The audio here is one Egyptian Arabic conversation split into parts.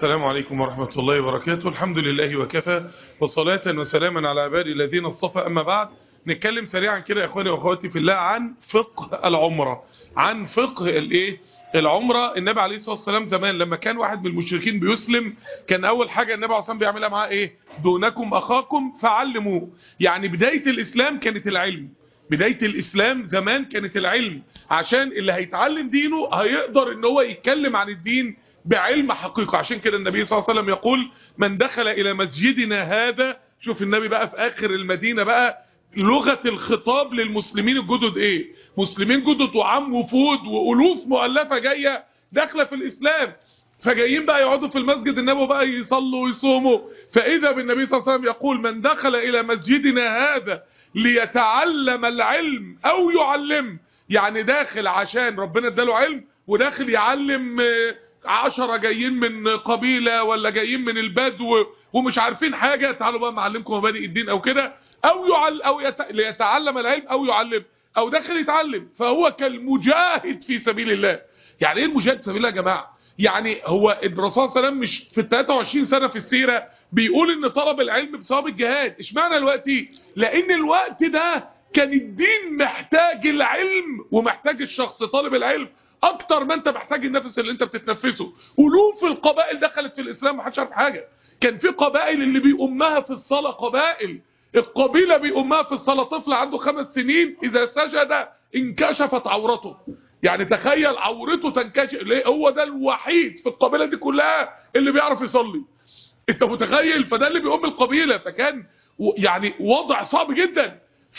السلام عليكم ورحمة الله وبركاته الحمد لله وكفى وصلاة وسلاما على عبادي الذين اصطفى أما بعد نتكلم سريعا كده يا اخواني واخواتي في الله عن فقه العمرة عن فقه الايه العمرة النبي عليه الصلاة والسلام زمان لما كان واحد من المشركين بيسلم كان اول حاجة النبي عليه الصلاة والسلام بيعملها معاه ايه دونكم اخاكم فعلموه يعني بداية الاسلام كانت العلم بداية الاسلام زمان كانت العلم عشان اللي هيتعلم دينه هيقدر ان هو يتكلم عن الدين بعلم حقيقة عشان كده النبي صلى الله عليه وسلم يقول من دخل الى مسجدنا هذا شوف النبي بقى في اخر المدينة بقى لغة الخطاب للمسلمين الجدد ايه مسلمين جدد وعم وفود والوف مؤلفة جاية داخلة في الاسلام فجايين بقى يقعدوا في المسجد النبي بقى يصلوا ويصوموا فاذا بالنبي صلى الله عليه وسلم يقول من دخل الى مسجدنا هذا ليتعلم العلم او يعلم يعني داخل عشان ربنا اداله علم وداخل يعلم عشرة جايين من قبيلة ولا جايين من البدو ومش عارفين حاجة تعالوا بقى معلمكم مبادئ الدين او كده او يعل او يت... ليتعلم العلم او يعلم او داخل يتعلم فهو كالمجاهد في سبيل الله يعني ايه المجاهد في سبيل الله يا جماعه يعني هو الرسول صلى الله عليه وسلم مش في 23 سنه في السيره بيقول ان طلب العلم بثواب الجهاد اشمعنى الوقت لان الوقت ده كان الدين محتاج العلم ومحتاج الشخص طالب العلم اكتر ما انت محتاج النفس اللي انت بتتنفسه الوف القبائل دخلت في الاسلام محدش عارف حاجه كان في قبائل اللي بيؤمها في الصلاه قبائل القبيلة بيقومها في الصلاة طفل عنده خمس سنين إذا سجد انكشفت عورته يعني تخيل عورته تنكشف ليه هو ده الوحيد في القبيلة دي كلها اللي بيعرف يصلي انت متخيل فده اللي بيقوم القبيلة فكان يعني وضع صعب جدا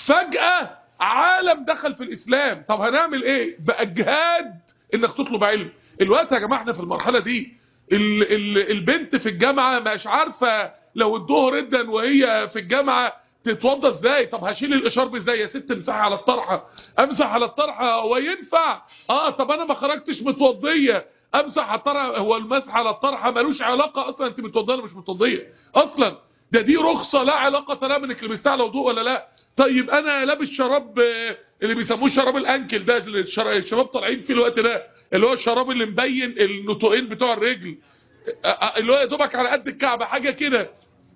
فجأة عالم دخل في الإسلام طب هنعمل ايه بقى جهاد انك تطلب علم الوقت يا جماعة احنا في المرحلة دي ال ال البنت في الجامعة مش عارفة لو الظهر ادن وهي في الجامعة تتوضى ازاي طب هشيل الاشارب ازاي يا ست امسح على الطرحه امسح على الطرحه هو ينفع اه طب انا ما خرجتش متوضيه امسح على الطرحه هو المسح على الطرحه ملوش علاقه اصلا انت متوضيه ولا مش متوضيه اصلا ده دي رخصه لا علاقه لها منك لبستها على وضوء ولا لا طيب انا لابس شراب اللي بيسموه شراب الانكل ده الشباب طالعين فيه الوقت ده اللي هو الشراب اللي مبين النطوقين بتوع الرجل اللي هو يا دوبك على قد الكعبه حاجه كده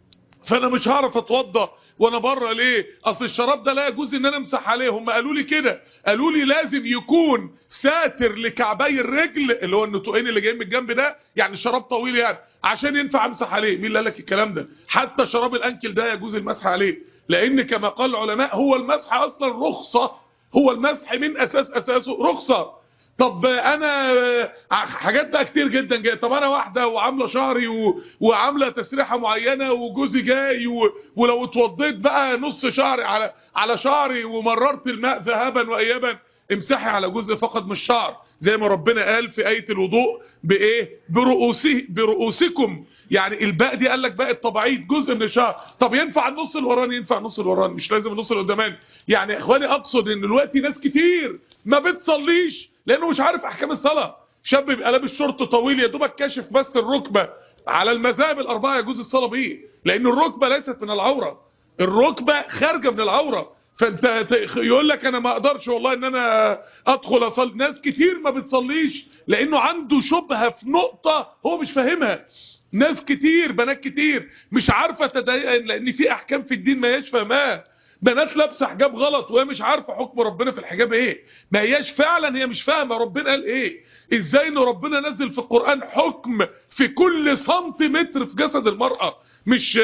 فانا مش هعرف اتوضى وانا بره ليه اصل الشراب ده لا يجوز ان انا امسح عليه هم قالوا لي كده قالوا لي لازم يكون ساتر لكعبي الرجل اللي هو النطوقين اللي جايين من الجنب ده يعني الشراب طويل يعني عشان ينفع امسح عليه مين اللي قال لك الكلام ده حتى شراب الانكل ده يجوز المسح عليه لان كما قال العلماء هو المسح اصلا رخصه هو المسح من اساس اساسه رخصه طب انا حاجات بقى كتير جدا جاي طب انا واحده وعامله شعري و... وعامله تسريحه معينه وجوزي جاي و... ولو اتوضيت بقى نص شعري على على شعري ومررت الماء ذهبا وايابا امسحي على جزء فقط من الشعر زي ما ربنا قال في آية الوضوء بإيه برؤوسه برؤوسكم يعني الباء دي قال لك باء الطبيعية جزء من الشعر طب ينفع النص الوراني ينفع النص الوراني مش لازم النص القداماني يعني يا اخواني اقصد ان دلوقتي ناس كتير ما بتصليش لانه مش عارف احكام الصلاة شاب بيبقى لابس شورت طويل يا دوبك كاشف بس الركبة على المذاهب الاربعه يجوز الصلاة بيه لان الركبة ليست من العورة الركبة خارجة من العورة فانت يقول لك انا ما اقدرش والله ان انا ادخل اصلي ناس كتير ما بتصليش لانه عنده شبهة في نقطة هو مش فاهمها ناس كتير بنات كتير مش عارفة تدين لان في احكام في الدين ما هياش فاهماها بنات لابسه حجاب غلط وهي مش عارفه حكم ربنا في الحجاب ايه ما هياش فعلا هي مش فاهمه ربنا قال ايه ازاي ان ربنا نزل في القران حكم في كل سنتيمتر في جسد المراه مش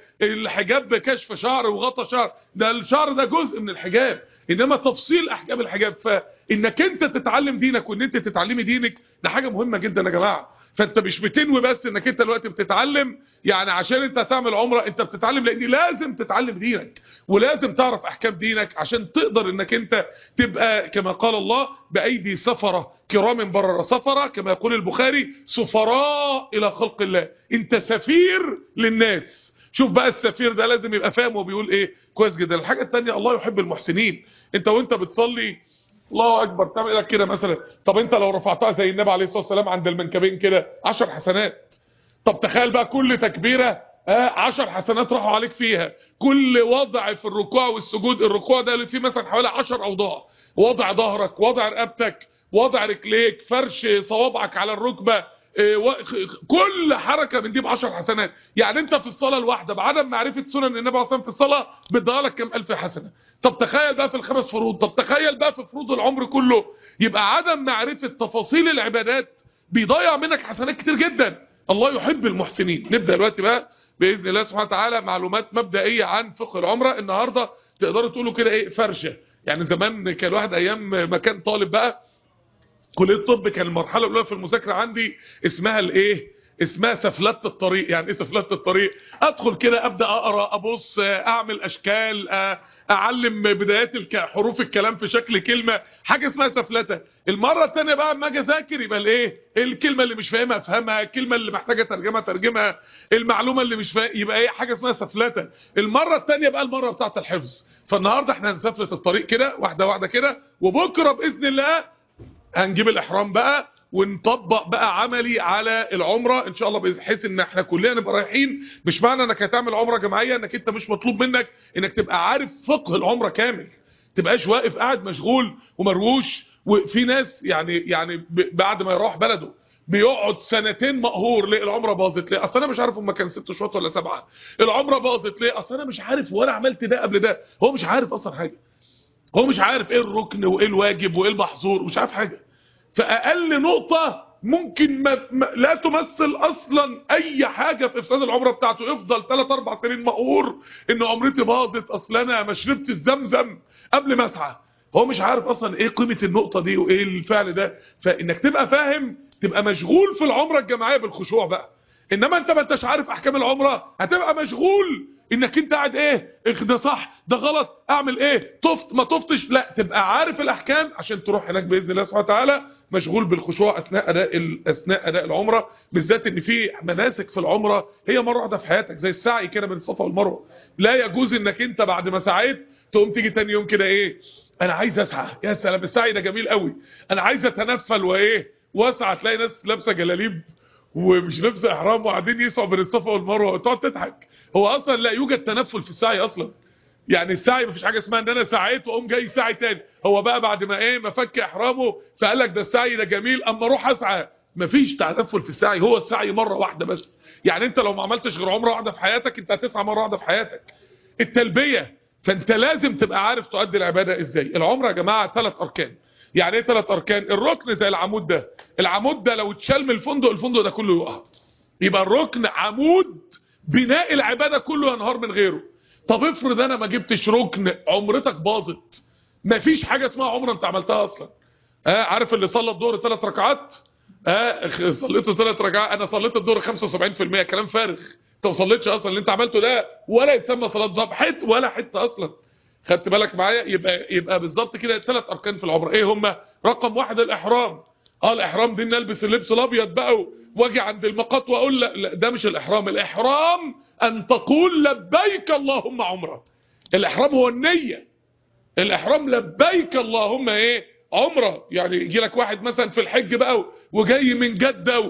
الحجاب كشف شعر وغطى شعر ده الشعر ده جزء من الحجاب انما تفصيل احكام الحجاب فانك انت تتعلم دينك وان انت تتعلمي دينك ده حاجه مهمه جدا يا جماعه فانت مش بتنوي بس انك انت دلوقتي بتتعلم يعني عشان انت تعمل عمره انت بتتعلم لان لازم تتعلم دينك ولازم تعرف احكام دينك عشان تقدر انك انت تبقى كما قال الله بايدي سفره كرام برر سفره كما يقول البخاري سفراء الى خلق الله انت سفير للناس شوف بقى السفير ده لازم يبقى فاهم وبيقول ايه كويس جدا الحاجه الثانيه الله يحب المحسنين انت وانت بتصلي الله اكبر تعمل لك كده مثلا طب انت لو رفعتها زي النبي عليه الصلاه والسلام عند المنكبين كده 10 حسنات طب تخيل بقى كل تكبيره آه 10 حسنات راحوا عليك فيها كل وضع في الركوع والسجود الركوع ده اللي فيه مثلا حوالي 10 اوضاع وضع ظهرك وضع رقبتك وضع رجليك فرش صوابعك على الركبه إيه و... كل حركه من دي ب 10 حسنات يعني انت في الصلاه الواحده بعدم معرفه سنن النبي عليه الصلاه في الصلاه بتضيع لك كام الف حسنه طب تخيل بقى في الخمس فروض طب تخيل بقى في فروض العمر كله يبقى عدم معرفه تفاصيل العبادات بيضيع منك حسنات كتير جدا الله يحب المحسنين نبدا دلوقتي بقى باذن الله سبحانه وتعالى معلومات مبدئيه عن فقه العمره النهارده تقدروا تقولوا كده ايه فرشه يعني زمان كان الواحد ايام ما كان طالب بقى كليه الطب كان المرحله الاولى في المذاكره عندي اسمها الايه اسمها سفلت الطريق يعني ايه سفلت الطريق ادخل كده ابدا اقرا ابص اعمل اشكال اعلم بدايات الك... حروف الكلام في شكل كلمه حاجه اسمها سفلته المره الثانيه بقى اما اجي اذاكر يبقى الايه الكلمه اللي مش فاهمها افهمها الكلمه اللي محتاجه ترجمه ترجمها المعلومه اللي مش فاهم يبقى ايه حاجه اسمها سفلته المره الثانيه بقى المره بتاعه الحفظ فالنهارده احنا هنسفلت الطريق كده واحده واحده كده وبكره باذن الله هنجيب الاحرام بقى ونطبق بقى عملي على العمرة ان شاء الله بحيث ان احنا كلنا نبقى رايحين مش معنى انك هتعمل عمرة جماعية انك انت مش مطلوب منك انك تبقى عارف فقه العمرة كامل تبقاش واقف قاعد مشغول ومروش وفي ناس يعني يعني بعد ما يروح بلده بيقعد سنتين مقهور ليه العمره باظت ليه اصل انا مش عارف هم كان ست شهور ولا سبعه العمره باظت ليه اصل انا مش عارف ولا عملت ده قبل ده هو مش عارف اصلا حاجه هو مش عارف ايه الركن وايه الواجب وايه المحظور مش عارف حاجه فاقل نقطة ممكن ما ما لا تمثل اصلا اي حاجة في افساد العمرة بتاعته يفضل 3 4 سنين مقهور ان عمرتي باظت اصل انا ما شربت الزمزم قبل ما اسعى هو مش عارف اصلا ايه قيمة النقطة دي وايه الفعل ده فانك تبقى فاهم تبقى مشغول في العمرة الجماعية بالخشوع بقى انما انت ما انتش عارف احكام العمرة هتبقى مشغول انك انت قاعد ايه ده صح ده غلط اعمل ايه طفت ما طفتش لا تبقى عارف الاحكام عشان تروح هناك باذن الله سبحانه وتعالى مشغول بالخشوع اثناء اداء اثناء اداء العمره بالذات ان في مناسك في العمره هي مره واحده في حياتك زي السعي كده بين الصفا والمروه لا يجوز انك انت بعد ما سعيت تقوم تيجي تاني يوم كده ايه انا عايز اسعى يا سلام السعي ده جميل قوي انا عايز اتنفل وايه واسعى تلاقي ناس لابسه جلاليب ومش لابسه احرام وقاعدين يسعوا بين الصفا والمروه وتقعد تضحك هو اصلا لا يوجد تنفل في السعي اصلا يعني السعي مفيش حاجه اسمها ان انا سعيت واقوم جاي سعي تاني هو بقى بعد ما ايه ما فك احرامه فقال لك ده السعي ده جميل اما اروح اسعى مفيش تنفل في السعي هو السعي مره واحده بس يعني انت لو ما عملتش غير عمره واحده في حياتك انت هتسعى مره واحده في حياتك التلبيه فانت لازم تبقى عارف تؤدي العباده ازاي العمره يا جماعه ثلاث اركان يعني ايه ثلاث اركان الركن زي العمود ده العمود ده لو اتشال من الفندق الفندق ده كله يقع يبقى الركن عمود بناء العباده كله ينهار من غيره طب افرض انا ما جبتش ركن عمرتك باظت مفيش حاجه اسمها عمره انت عملتها اصلا اه عارف اللي صلى الظهر ثلاث ركعات اه صليته ثلاث ركعات انا صليت الظهر 75% كلام فارغ انت ما صليتش اصلا اللي انت عملته ده ولا يتسمى صلاه ضبط حته ولا حته اصلا خدت بالك معايا يبقى يبقى بالظبط كده ثلاث اركان في العمره ايه هم رقم واحد الاحرام اه الاحرام دي نلبس اللبس الابيض بقى واجي عند المقات واقول لا, لا ده مش الاحرام الاحرام ان تقول لبيك اللهم عمره الاحرام هو النيه الاحرام لبيك اللهم ايه عمره يعني يجي لك واحد مثلا في الحج بقى وجاي من جده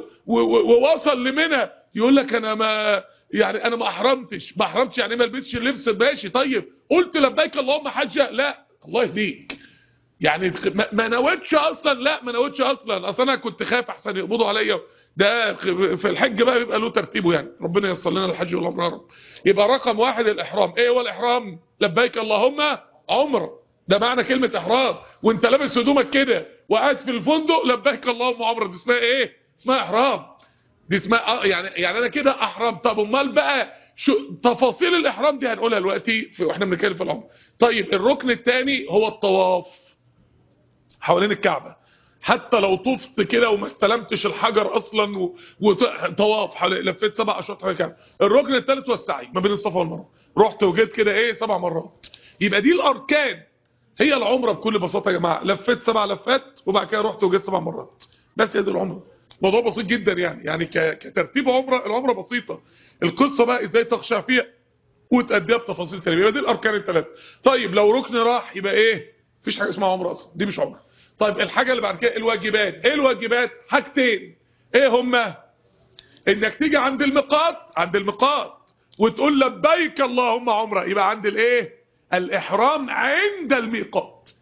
ووصل لمنى يقول لك انا ما يعني انا ما احرمتش ما احرمتش يعني ما لبستش اللبس ماشي طيب قلت لبيك اللهم حجه لا الله يهديك يعني ما نويتش اصلا لا ما نويتش اصلا اصلا انا كنت خايف احسن يقبضوا عليا ده في الحج بقى بيبقى له ترتيبه يعني ربنا ييسر لنا الحج والعمره يا رب يبقى رقم واحد الاحرام ايه هو الاحرام لبيك اللهم عمره ده معنى كلمه احرام وانت لابس هدومك كده وقاعد في الفندق لبيك اللهم عمره دي اسمها ايه اسمها احرام دي اسمها يعني يعني انا كده احرم طب امال بقى شو تفاصيل الاحرام دي هنقولها دلوقتي واحنا بنتكلم في العمره طيب الركن الثاني هو الطواف حوالين الكعبه حتى لو طفت كده وما استلمتش الحجر اصلا وطواف لفيت سبع اشواط حوالين الكعبه الركن الثالث هو السعي ما بين الصفا والمروه رحت وجيت كده ايه سبع مرات يبقى دي الاركان هي العمره بكل بساطه يا جماعه لفيت سبع لفات وبعد كده رحت وجيت سبع مرات بس هي دي العمره موضوع بسيط جدا يعني يعني كترتيب عمره العمره بسيطه القصه بقى ازاي تخشع فيها وتأديها بتفاصيل تانية يبقى دي الاركان الثلاثه طيب لو ركن راح يبقى ايه مفيش حاجه اسمها عمره اصلا دي مش عمره طيب الحاجه اللي بعد كده الواجبات ايه الواجبات حاجتين ايه هما انك تيجي عند الميقات عند الميقات وتقول لبيك اللهم عمره يبقى عند الايه الاحرام عند الميقات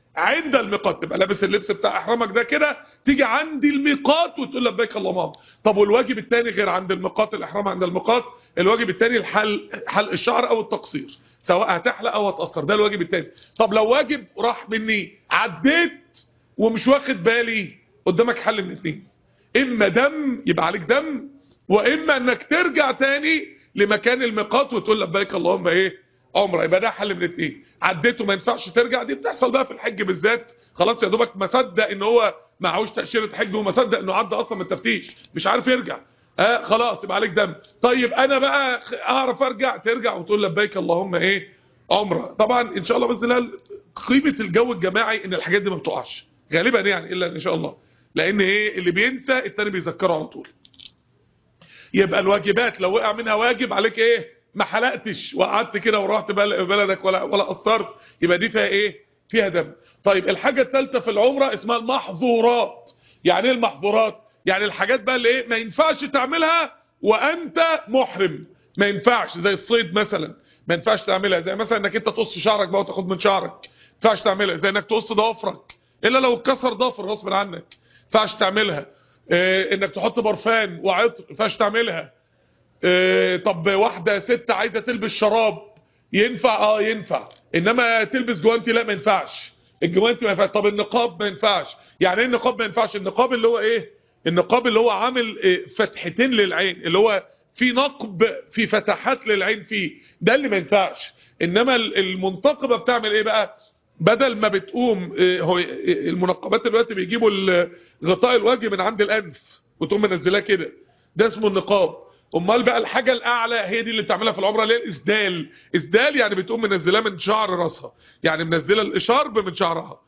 عند الميقات تبقى لابس اللبس بتاع احرامك ده كده تيجي عند الميقات وتقول لبيك اللهم طب والواجب الثاني غير عند الميقات الاحرام عند الميقات الواجب الثاني الحل حلق الشعر او التقصير سواء هتحلق او هتقصر ده الواجب الثاني طب لو واجب راح مني عديت ومش واخد بالي قدامك حل من اثنين اما دم يبقى عليك دم واما انك ترجع تاني لمكان الميقات وتقول لبيك اللهم ايه عمره يبقى ده حل من الاثنين عديته ما ينفعش ترجع دي بتحصل بقى في الحج بالذات خلاص يا دوبك ما صدق ان هو معهوش تاشيره حج وما صدق انه عدى اصلا من التفتيش مش عارف يرجع اه خلاص يبقى عليك دم طيب انا بقى اعرف ارجع ترجع وتقول لبيك اللهم ايه عمره طبعا ان شاء الله باذن الله قيمه الجو الجماعي ان الحاجات دي ما بتقعش غالبا يعني الا ان شاء الله لان ايه اللي بينسى التاني بيذكره على طول يبقى الواجبات لو وقع منها واجب عليك ايه ما حلقتش وقعدت كده ورحت بلدك ولا ولا قصرت يبقى دي فيها ايه فيها دم طيب الحاجه الثالثه في العمره اسمها المحظورات يعني ايه المحظورات يعني الحاجات بقى اللي ايه ما ينفعش تعملها وانت محرم ما ينفعش زي الصيد مثلا ما ينفعش تعملها زي مثلا انك انت تقص شعرك بقى وتاخد من شعرك ما ينفعش تعملها زي انك تقص ضوافرك الا لو اتكسر ضفر غصب عنك ما ينفعش تعملها إيه انك تحط برفان وعطر ما ينفعش تعملها إيه طب واحده ست عايزه تلبس شراب ينفع اه ينفع انما تلبس جوانتي لا ما ينفعش الجوانتي ما ينفعش طب النقاب ما ينفعش يعني ايه النقاب ما ينفعش النقاب اللي هو ايه النقاب اللي هو عامل إيه فتحتين للعين اللي هو في نقب في فتحات للعين فيه ده اللي ما ينفعش انما المنتقبه بتعمل ايه بقى بدل ما بتقوم هو المنقبات دلوقتي بيجيبوا غطاء الوجه من عند الانف وتقوم منزلاه كده ده اسمه النقاب امال بقى الحاجه الاعلى هي دي اللي بتعملها في العمره اللي هي الاسدال اسدال يعني بتقوم منزلاه من شعر راسها يعني منزله الاشارب من شعرها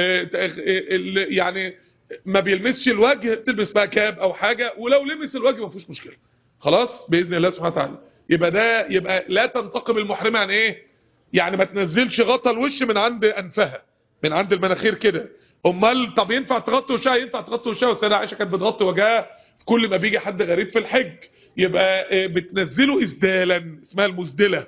يعني ما بيلمسش الوجه تلبس بقى كاب او حاجه ولو لمس الوجه ما فيهوش مشكله خلاص باذن الله سبحانه وتعالى يبقى ده يبقى لا تنتقم المحرمه عن ايه يعني ما تنزلش غطا الوش من عند انفها من عند المناخير كده امال طب ينفع تغطي وشها ينفع تغطي وشها والسيده عائشه كانت بتغطي وجهها كل ما بيجي حد غريب في الحج يبقى بتنزله اسدالا اسمها المسدله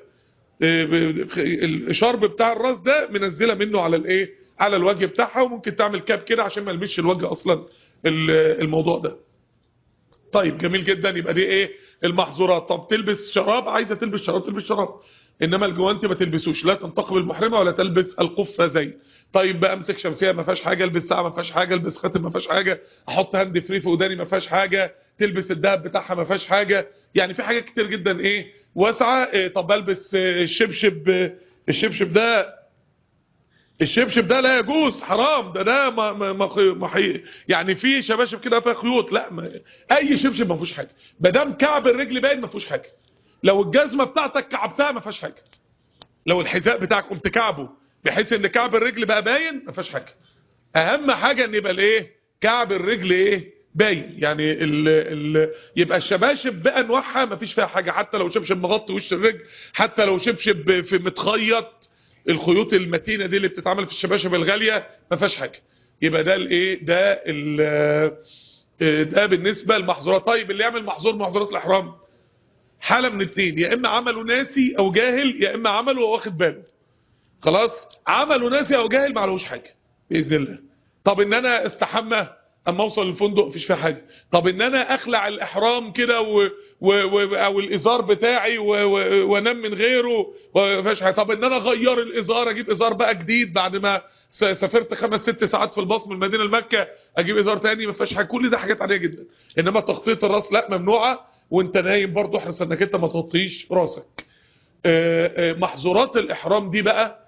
الشرب بتاع الراس ده منزله منه على الايه على الوجه بتاعها وممكن تعمل كاب كده عشان ما يلمسش الوجه اصلا الموضوع ده طيب جميل جدا يبقى دي ايه المحظورات طب تلبس شراب عايزه تلبس شراب تلبس شراب انما الجوانتي ما تلبسوش لا تنتقب المحرمه ولا تلبس القفازين طيب بقى امسك شمسيه ما فيهاش حاجه البس ساعه ما فيهاش حاجه البس خاتم ما فيهاش حاجه احط هاند فري في وداني ما فيهاش حاجه تلبس الدهب بتاعها ما فيهاش حاجه يعني في حاجات كتير جدا ايه واسعه إيه طب البس الشبشب الشبشب ده الشبشب ده لا يجوز حرام ده ده ما ما ما يعني في شباشب كده فيها خيوط لا ما اي شبشب ما فيهوش حاجه ما دام كعب الرجل باين ما فيهوش حاجه لو الجزمه بتاعتك كعبتها ما فيهاش حاجه لو الحذاء بتاعك قمت كعبه بحيث ان كعب الرجل بقى باين ما فيهاش حاجه اهم حاجه ان يبقى الايه كعب الرجل ايه باين يعني ال ال يبقى الشباشب بانواعها ما فيش فيها حاجه حتى لو شبشب مغطي وش الرجل حتى لو شبشب في متخيط الخيوط المتينه دي اللي بتتعمل في الشباشب الغاليه ما فيهاش حاجه يبقى ده الايه ده ده بالنسبه للمحظورات طيب اللي يعمل محظور محظورات الاحرام حاله من اتنين يا اما عمله ناسي او جاهل يا اما عمله وهو واخد باله خلاص عمله ناسي او جاهل ما عليهوش حاجه باذن الله طب ان انا استحمى اما اوصل الفندق مفيش فيها حاجه طب ان انا اخلع الاحرام كده و... و... و... او الازار بتاعي و... و... وانام من غيره ومفيش حاجه طب ان انا اغير الازار اجيب ازار بقى جديد بعد ما سافرت خمس ست ساعات في الباص من المدينه لمكه اجيب ازار تاني ما فيهاش حاجه كل ده حاجات عاديه جدا انما تغطيه الراس لا ممنوعه وانت نايم برضه احرص انك انت ما تغطيش راسك محظورات الاحرام دي بقى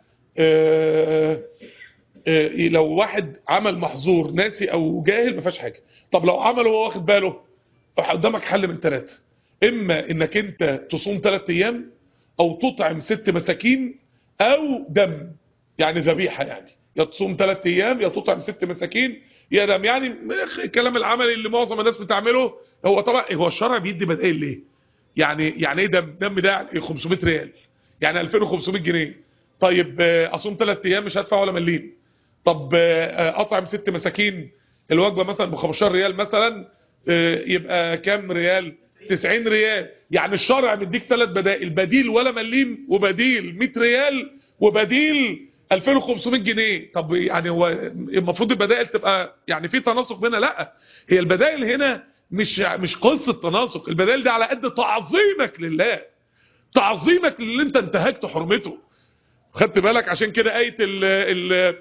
لو واحد عمل محظور ناسي او جاهل ما فيهاش حاجه طب لو عمله وهو واخد باله قدامك حل من ثلاثه اما انك انت تصوم ثلاث ايام او تطعم ست مساكين او دم يعني ذبيحه يعني يا تصوم ثلاث ايام يا تطعم ست مساكين يا دم يعني الكلام العملي اللي معظم الناس بتعمله هو طبعا هو الشرع بيدي بدائل ليه يعني يعني ايه دم دم ده يعني 500 ريال يعني 2500 جنيه طيب اصوم ثلاث ايام مش هدفع ولا مليم طب اطعم ست مساكين الوجبه مثلا ب 15 ريال مثلا يبقى كام ريال 90 ريال يعني الشرع مديك ثلاث بدائل بديل ولا مليم وبديل 100 ريال وبديل 2500 جنيه طب يعني هو المفروض البدائل تبقى يعني في تناسق بينها لا هي البدائل هنا مش مش قصه تناسق البدائل دي على قد تعظيمك لله تعظيمك للي انت انتهكت حرمته خدت بالك عشان كده ايه ال ال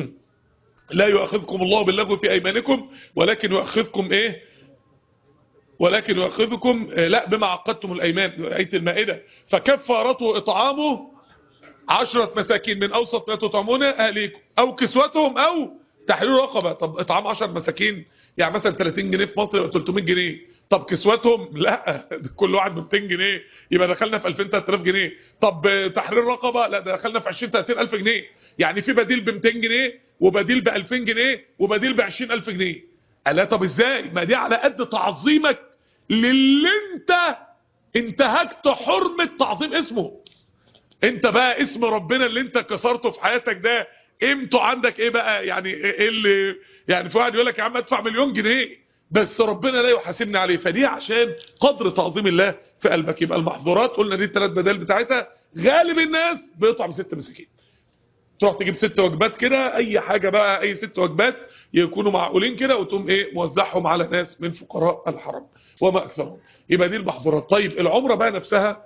لا يؤاخذكم الله باللغو في ايمانكم ولكن يؤاخذكم ايه ولكن يؤاخذكم لا بما عقدتم الايمان ايه المائده فكفارته اطعامه عشرة مساكين من اوسط ما تطعمون اهليكم او كسوتهم او تحرير رقبه طب اطعام 10 مساكين يعني مثلا 30 جنيه في مصر يبقى 300 جنيه طب كسوتهم لا كل واحد ب 200 جنيه يبقى دخلنا في 2000 3000 جنيه طب تحرير رقبه لا دخلنا في 20 30000 جنيه يعني في بديل ب 200 جنيه وبديل ب 2000 جنيه وبديل ب 20000 جنيه لا طب ازاي ما دي على قد تعظيمك للي انت انتهكت حرمه تعظيم اسمه انت بقى اسم ربنا اللي انت كسرته في حياتك ده قيمته عندك ايه بقى يعني ايه اللي يعني في واحد يقول لك يا عم ادفع مليون جنيه بس ربنا لا يحاسبني عليه فدي عشان قدر تعظيم الله في قلبك يبقى المحظورات قلنا دي الثلاث بدائل بتاعتها غالب الناس بيطعم ست مساكين تروح تجيب ست وجبات كده اي حاجه بقى اي ست وجبات يكونوا معقولين كده وتقوم ايه موزعهم على ناس من فقراء الحرم وما اكثرهم يبقى دي المحظورات طيب العمره بقى نفسها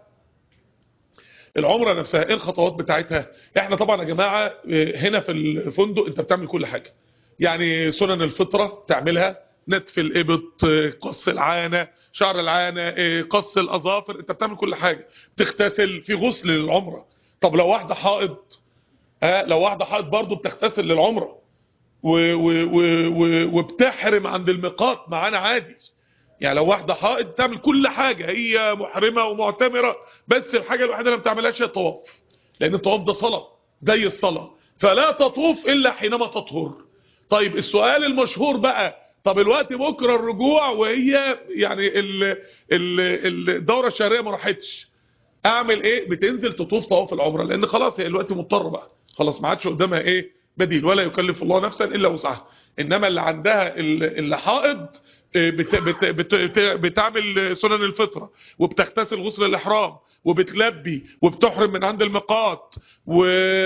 العمره نفسها ايه الخطوات بتاعتها احنا طبعا يا جماعه هنا في الفندق انت بتعمل كل حاجه يعني سنن الفطره تعملها نتف الابط قص العانه شعر العانه قص الاظافر انت بتعمل كل حاجه بتغتسل في غسل للعمره طب لو واحده حائض ها لو واحده حائض برضه بتغتسل للعمره و و و و وبتحرم عند الميقات معانا عادي يعني لو واحده حائض بتعمل كل حاجه هي محرمه ومعتمره بس الحاجه الوحيده اللي ما بتعملهاش هي الطواف لان الطواف ده صلاه زي الصلاه فلا تطوف الا حينما تطهر طيب السؤال المشهور بقى طب الوقت بكره الرجوع وهي يعني ال ال الدوره الشهريه ما راحتش اعمل ايه بتنزل تطوف طواف العمره لان خلاص هي دلوقتي مضطره بقى خلاص ما عادش قدامها ايه بديل ولا يكلف الله نفسا الا وسعها انما اللي عندها اللي حائض بت بت بت بتعمل سنن الفطرة وبتغتسل غسل الإحرام وبتلبي وبتحرم من عند الميقات و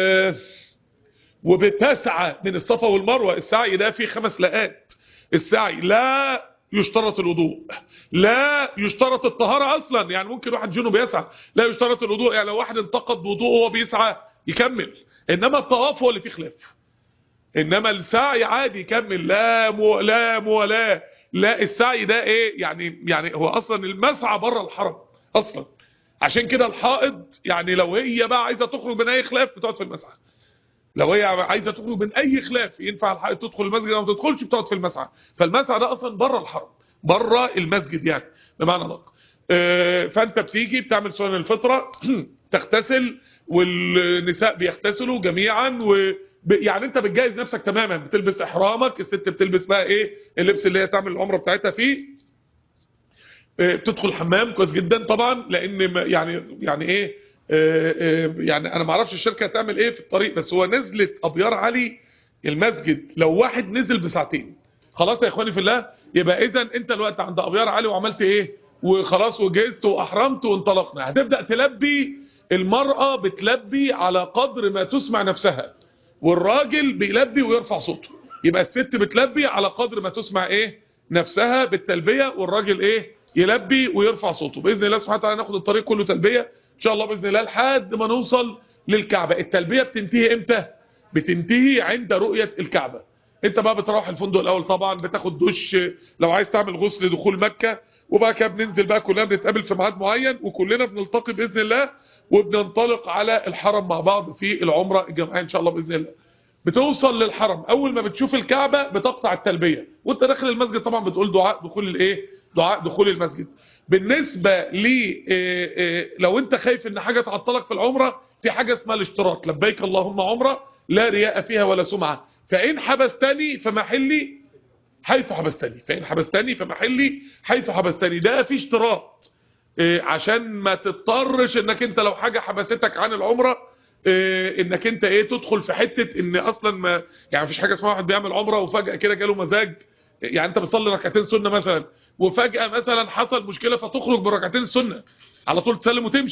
وبتسعى من الصفا والمروة السعي ده فيه خمس لقات السعي لا يشترط الوضوء لا يشترط الطهارة أصلا يعني ممكن واحد جنوب يسعى لا يشترط الوضوء يعني لو واحد انتقد بوضوء وهو بيسعى يكمل إنما الطواف هو اللي فيه خلاف إنما السعي عادي يكمل لا مو لا مولاة لا السعي ده ايه يعني يعني هو اصلا المسعى بره الحرم اصلا عشان كده الحائض يعني لو هي بقى عايزه تخرج من اي خلاف بتقعد في المسعى لو هي عايزه تخرج من اي خلاف ينفع الحائض تدخل المسجد او ما تدخلش بتقعد في المسعى فالمسعى ده اصلا بره الحرم بره المسجد يعني بمعنى دق اه فانت بتيجي بتعمل سنن الفطره تغتسل والنساء بيغتسلوا جميعا و يعني انت بتجهز نفسك تماما بتلبس احرامك الست بتلبس بقى ايه اللبس اللي هي تعمل العمره بتاعتها فيه بتدخل الحمام كويس جدا طبعا لان يعني يعني ايه يعني انا ما اعرفش الشركه هتعمل ايه في الطريق بس هو نزلت ابيار علي المسجد لو واحد نزل بساعتين خلاص يا اخواني في الله يبقى اذا انت الوقت عند ابيار علي وعملت ايه وخلاص وجهزت واحرمت وانطلقنا هتبدا تلبي المراه بتلبي على قدر ما تسمع نفسها والراجل بيلبي ويرفع صوته يبقى الست بتلبي على قدر ما تسمع ايه نفسها بالتلبية والراجل ايه يلبي ويرفع صوته بإذن الله سبحانه وتعالى ناخد الطريق كله تلبية ان شاء الله بإذن الله لحد ما نوصل للكعبة التلبية بتنتهي امتى بتنتهي عند رؤية الكعبة انت بقى بتروح الفندق الاول طبعا بتاخد دش لو عايز تعمل غسل دخول مكة وبقى كده بننزل بقى كلنا بنتقابل في ميعاد معين وكلنا بنلتقي باذن الله وبننطلق على الحرم مع بعض في العمره الجماعيه ان شاء الله باذن الله بتوصل للحرم اول ما بتشوف الكعبه بتقطع التلبيه وانت داخل المسجد طبعا بتقول دعاء دخول الايه دعاء دخول المسجد بالنسبه لي لو انت خايف ان حاجه تعطلك في العمره في حاجه اسمها الاشتراط لبيك اللهم عمره لا رياء فيها ولا سمعه فان حبستني فمحلي حيث حبستني فإن حبستني فمحلي حيث حبستني ده في اشتراط إيه عشان ما تضطرش انك انت لو حاجة حبستك عن العمرة إيه انك انت ايه تدخل في حتة ان اصلا ما يعني مفيش حاجة اسمها واحد بيعمل عمرة وفجأة كده جاله مزاج يعني انت بتصلي ركعتين سنة مثلا وفجأة مثلا حصل مشكلة فتخرج بركعتين السنة على طول تسلم وتمشي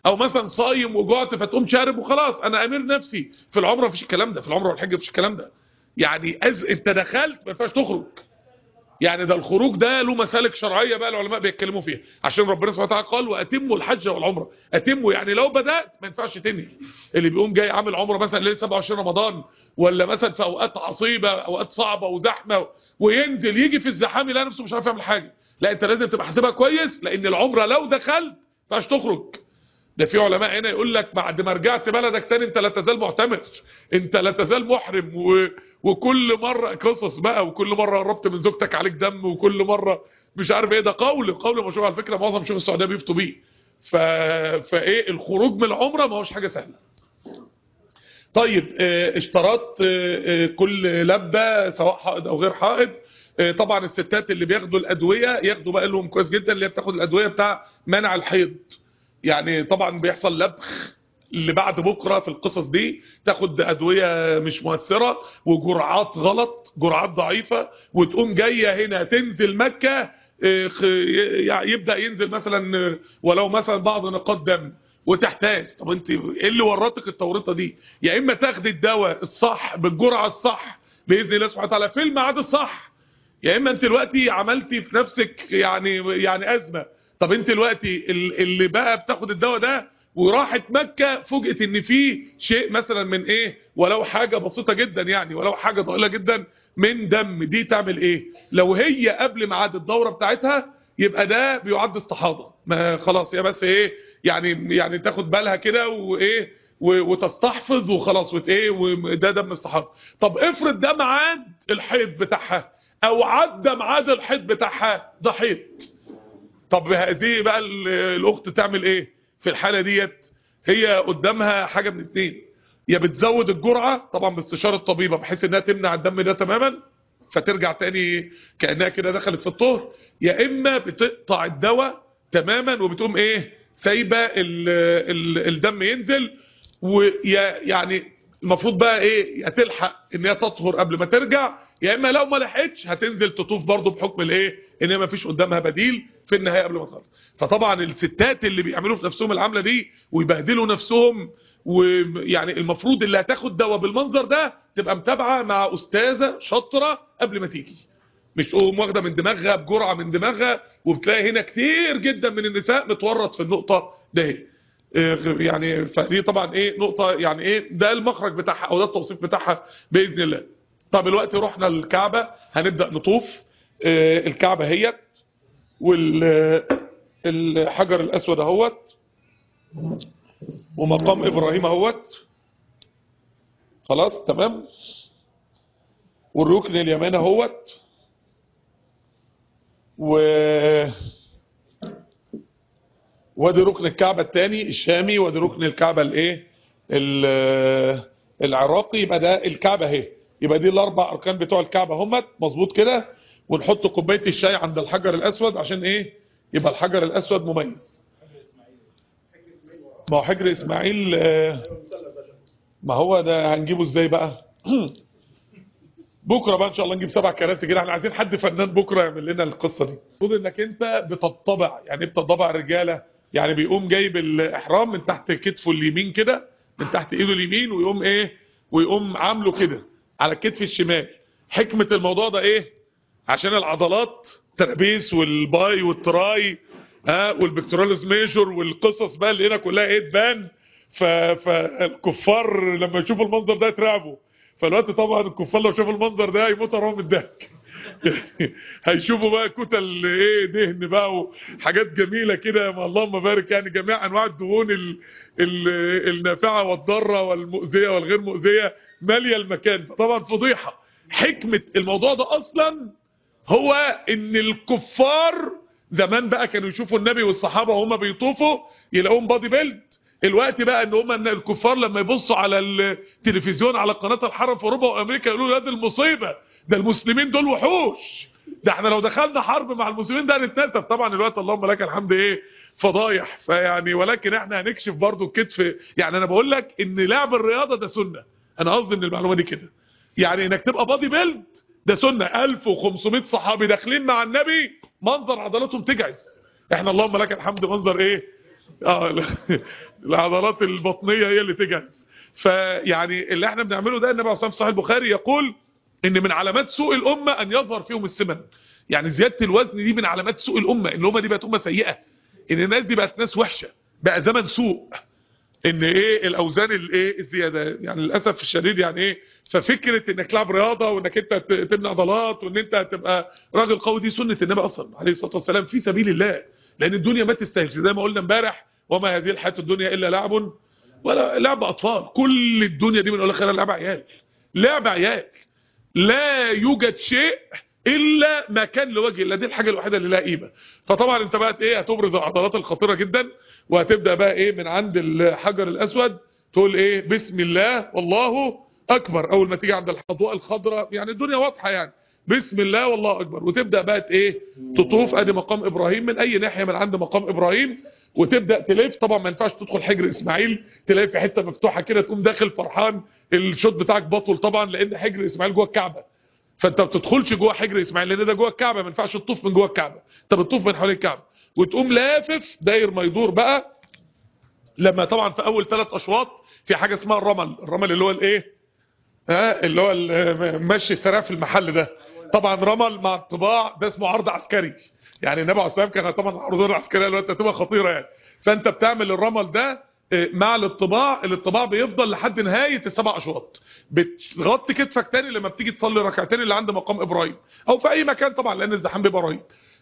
او مثلا صايم وجعت فتقوم شارب وخلاص انا امير نفسي في العمره مفيش الكلام ده في العمره والحج مفيش الكلام ده يعني أز... انت دخلت ما ينفعش تخرج يعني ده الخروج ده له مسالك شرعيه بقى العلماء بيتكلموا فيها عشان ربنا سبحانه وتعالى قال واتموا الحج والعمره اتموا يعني لو بدات ما ينفعش تنهي اللي بيقوم جاي عامل عمره مثلا ليله 27 رمضان ولا مثلا في اوقات عصيبه اوقات صعبه وزحمه وينزل يجي في الزحام يلاقي نفسه مش عارف يعمل حاجه لا انت لازم تبقى حاسبها كويس لان العمره لو دخلت ما ينفعش تخرج ده في علماء هنا يقول لك بعد ما رجعت بلدك تاني انت لا تزال معتمر انت لا تزال محرم و... وكل مرة قصص بقى وكل مرة قربت من زوجتك عليك دم وكل مرة مش عارف ايه ده قول قول مشروع على فكرة معظم شيوخ السعودية بيفتوا بيه ف... فايه الخروج من العمرة ما هوش حاجة سهلة طيب اه اشتراط اه كل لبة سواء حائض او غير حائض اه طبعا الستات اللي بياخدوا الادوية ياخدوا بقى لهم كويس جدا اللي بتاخد الادوية بتاع منع الحيض يعني طبعا بيحصل لبخ اللي بعد بكرة في القصص دي تاخد أدوية مش مؤثرة وجرعات غلط جرعات ضعيفة وتقوم جاية هنا تنزل مكة يبدأ ينزل مثلا ولو مثلا بعض نقاط دم وتحتاج طب انت ايه اللي ورطك التورطه دي يا اما تاخدي الدواء الصح بالجرعه الصح باذن الله سبحانه وتعالى في الميعاد الصح يا اما انت دلوقتي عملتي في نفسك يعني يعني ازمه طب انت دلوقتي اللي بقى بتاخد الدواء ده وراحت مكة فوجئت ان في شيء مثلا من ايه ولو حاجة بسيطة جدا يعني ولو حاجة ضئيلة جدا من دم دي تعمل ايه لو هي قبل ميعاد الدورة بتاعتها يبقى ده بيعد استحاضة ما خلاص يا بس ايه يعني يعني تاخد بالها كده وايه وتستحفظ وخلاص وت ايه وده دم استحاضة طب افرض ده ميعاد الحيض بتاعها او عدى ميعاد الحيض بتاعها ده حيض طب هذه بقى الاخت تعمل ايه في الحالة ديت هي قدامها حاجة من اتنين يا بتزود الجرعة طبعا باستشارة الطبيبة بحيث انها تمنع الدم ده تماما فترجع تاني كأنها كده دخلت في الطهر يا اما بتقطع الدواء تماما وبتقوم ايه سايبة ال ال الدم ينزل ويا يعني المفروض بقى ايه يا تلحق ان هي تطهر قبل ما ترجع يا اما لو ما لحقتش هتنزل تطوف برضه بحكم الايه ان هي ما فيش قدامها بديل في النهايه قبل ما تخلص فطبعا الستات اللي بيعملوا في نفسهم العمله دي ويبهدلوا نفسهم ويعني المفروض اللي هتاخد دواء بالمنظر ده تبقى متابعه مع استاذه شاطره قبل ما تيجي مش تقوم واخده من دماغها بجرعه من دماغها وبتلاقي هنا كتير جدا من النساء متورط في النقطه ده يعني فدي طبعا ايه نقطه يعني ايه ده المخرج بتاعها او ده التوصيف بتاعها باذن الله طب دلوقتي رحنا الكعبه هنبدا نطوف الكعبه هيت والحجر الاسود اهوت ومقام ابراهيم اهوت خلاص تمام والركن اليماني اهوت و وادي ركن الكعبه الثاني الشامي وادي ركن الكعبه الايه العراقي يبقى ده الكعبه اهي يبقى دي الاربع اركان بتوع الكعبه همت مظبوط كده ونحط كوبايه الشاي عند الحجر الاسود عشان ايه يبقى الحجر الاسود مميز ما هو حجر اسماعيل ما هو ده هنجيبه ازاي بقى بكره بقى ان شاء الله نجيب سبع كراسي كده احنا عايزين حد فنان بكره يعمل لنا القصه دي المفروض انك انت بتطبع يعني بتطبع الرجاله يعني بيقوم جايب الاحرام من تحت كتفه اليمين كده من تحت ايده اليمين ويقوم ايه ويقوم عامله كده على الكتف الشمال حكمه الموضوع ده ايه عشان العضلات ترابيس والباي والتراي ها والبكتروليز ميجور والقصص بقى اللي هنا كلها ايه تبان فالكفار لما يشوفوا المنظر ده يترعبوا فالوقت طبعا الكفار لو شافوا المنظر ده هيموتوا رغم الضحك هيشوفوا بقى كتل ايه دهن بقى وحاجات جميله كده اللهم بارك يعني جميع انواع الدهون ال ال النافعه والضاره والمؤذيه والغير مؤذيه ماليه المكان طبعا فضيحه حكمه الموضوع ده اصلا هو ان الكفار زمان بقى كانوا يشوفوا النبي والصحابه وهم بيطوفوا يلاقوهم بادي بيلد الوقت بقى ان هم ان الكفار لما يبصوا على التلفزيون على قناه الحرم في اوروبا وامريكا يقولوا لا دي المصيبه ده المسلمين دول وحوش ده احنا لو دخلنا حرب مع المسلمين ده هنتنسف طبعا الوقت اللهم لك الحمد ايه فضايح فيعني ولكن احنا هنكشف برضو الكتف يعني انا بقول لك ان لعب الرياضه ده سنه انا قصدي ان المعلومه دي كده يعني انك تبقى بادي بيلد ده سنه 1500 صحابي داخلين مع النبي منظر عضلاتهم تجعس احنا اللهم لك الحمد منظر ايه اه العضلات البطنيه هي اللي تجهز فيعني اللي احنا بنعمله ده النبي عليه الصلاه والسلام البخاري يقول ان من علامات سوء الامه ان يظهر فيهم السمن يعني زياده الوزن دي من علامات سوء الامه ان الامه دي بقت امه سيئه ان الناس دي بقت ناس وحشه بقى زمن سوء ان ايه الاوزان الايه الزياده يعني للاسف الشديد يعني ايه ففكره انك تلعب رياضه وانك انت تبني عضلات وان انت تبقى راجل قوي دي سنه النبي اصلا عليه الصلاه والسلام في سبيل الله لان الدنيا ما تستاهلش زي ما قلنا امبارح وما هذه الحياه الدنيا الا لعب ولا لعب اطفال كل الدنيا دي من اول اخرها لعب عيال لعب عيال لا يوجد شيء الا ما كان لوجه الله دي الحاجه الوحيده اللي لها قيمه فطبعا انت بقى ايه هتبرز العضلات الخطيره جدا وهتبدا بقى ايه من عند الحجر الاسود تقول ايه بسم الله والله اكبر اول ما تيجي عند الاضواء الخضراء يعني الدنيا واضحه يعني بسم الله والله اكبر وتبدا بقى ايه تطوف ادي مقام ابراهيم من اي ناحيه من عند مقام ابراهيم وتبدا تلف طبعا ما ينفعش تدخل حجر اسماعيل تلاقي في حته مفتوحه كده تقوم داخل فرحان الشوط بتاعك بطل طبعا لان حجر اسماعيل جوه الكعبه فانت ما بتدخلش جوه حجر اسماعيل لان ده جوه الكعبه ما ينفعش تطوف من جوه الكعبه انت بتطوف من حوالين الكعبه وتقوم لافف داير ما يدور بقى لما طبعا في اول ثلاث اشواط في حاجه اسمها الرمل الرمل اللي هو الايه ها اللي هو ماشي سريع في المحل ده طبعا رمل مع الطباع ده اسمه عرض عسكري يعني النبي عليه الصلاه والسلام كان طبعا العروض العسكريه دلوقتي هتبقى خطيره يعني فانت بتعمل الرمل ده مع الطباع الطباع بيفضل لحد نهايه السبع اشواط بتغطي كتفك تاني لما بتيجي تصلي ركعتين اللي عند مقام ابراهيم او في اي مكان طبعا لان الزحام بيبقى رهيب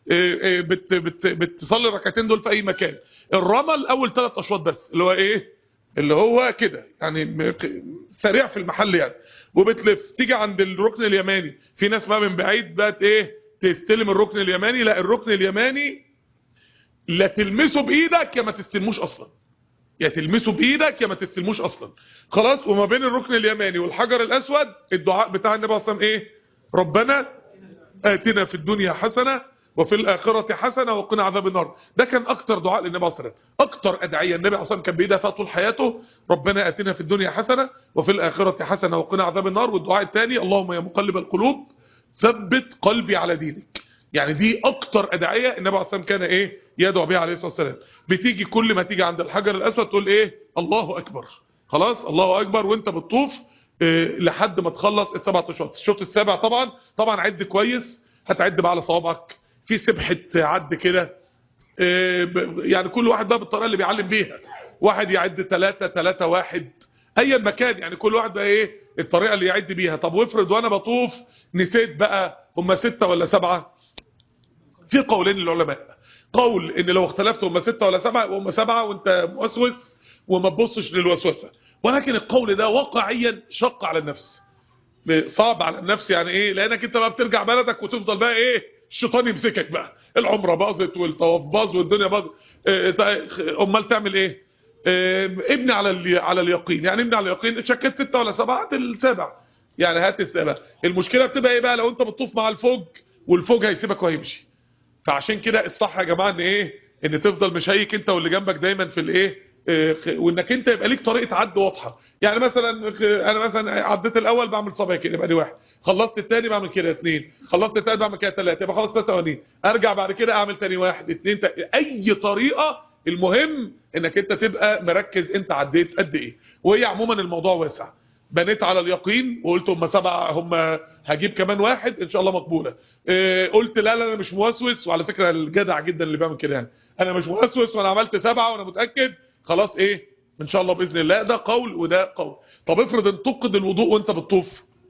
بت بت بتصلي الركعتين دول في اي مكان الرمل اول ثلاث اشواط بس اللي هو ايه اللي هو كده يعني سريع في المحل يعني وبتلف تيجي عند الركن اليماني في ناس بقى من بعيد بقت ايه تستلم الركن اليماني لا الركن اليماني لا تلمسه بايدك يا ما تستلموش اصلا يا تلمسه بايدك يا ما تستلموش اصلا خلاص وما بين الركن اليماني والحجر الاسود الدعاء بتاع النبي صلى الله عليه وسلم ايه ربنا اتنا في الدنيا حسنه وفي الآخرة حسنة وقنا عذاب النار ده كان أكتر دعاء للنبي عليه الصلاة والسلام أكتر أدعية النبي عليه الصلاة والسلام كان بيدها فيها طول حياته ربنا أتنا في الدنيا حسنة وفي الآخرة حسنة وقنا عذاب النار والدعاء الثاني اللهم يا مقلب القلوب ثبت قلبي على دينك يعني دي أكتر أدعية النبي عليه الصلاة والسلام كان إيه يدعو بها عليه الصلاة والسلام بتيجي كل ما تيجي عند الحجر الأسود تقول إيه الله أكبر خلاص الله أكبر وانت بتطوف إيه لحد ما تخلص السبع اشواط الشوط السابع طبعا طبعا عد كويس هتعد بقى على صوابعك في سبحة عد كده يعني كل واحد بقى بالطريقة اللي بيعلم بيها واحد يعد ثلاثة ثلاثة واحد اي مكان يعني كل واحد بقى ايه الطريقة اللي يعد بيها طب وافرض وانا بطوف نسيت بقى هم ستة ولا سبعة في قولين للعلماء قول ان لو اختلفت هم ستة ولا سبعة هم سبعة وانت موسوس وما تبصش للوسوسة ولكن القول ده واقعيا شق على النفس صعب على النفس يعني ايه لانك انت بقى بترجع بلدك وتفضل بقى ايه الشيطان يمسكك بقى العمره باظت والطواف باظ والدنيا باظت امال تعمل ايه ابني على ال... على اليقين يعني ابني على اليقين شكيت ستة ولا سبعة هات السابع يعني هات السابع المشكلة بتبقى ايه بقى لو انت بتطوف مع الفوج والفوج هيسيبك وهيمشي فعشان كده الصح يا جماعة ان ايه ان تفضل مشيك انت واللي جنبك دايما في الايه وانك انت يبقى ليك طريقه عد واضحه يعني مثلا انا مثلا عديت الاول بعمل صبايا كده يبقى دي واحد خلصت الثاني بعمل كده اثنين خلصت الثالث بعمل كده ثلاثه يبقى خلاص ثلاثه ثواني ارجع بعد كده اعمل ثاني واحد اثنين اي طريقه المهم انك انت تبقى مركز انت عديت قد ايه وهي عموما الموضوع واسع بنيت على اليقين وقلت هم سبعة هم هجيب كمان واحد ان شاء الله مقبولة اه قلت لا لا انا مش موسوس وعلى فكرة الجدع جدا اللي بيعمل كده يعني انا مش موسوس وانا عملت سبعة وانا متأكد خلاص ايه ان شاء الله باذن الله ده قول وده قول طب افرض انتقد الوضوء وانت بتطوف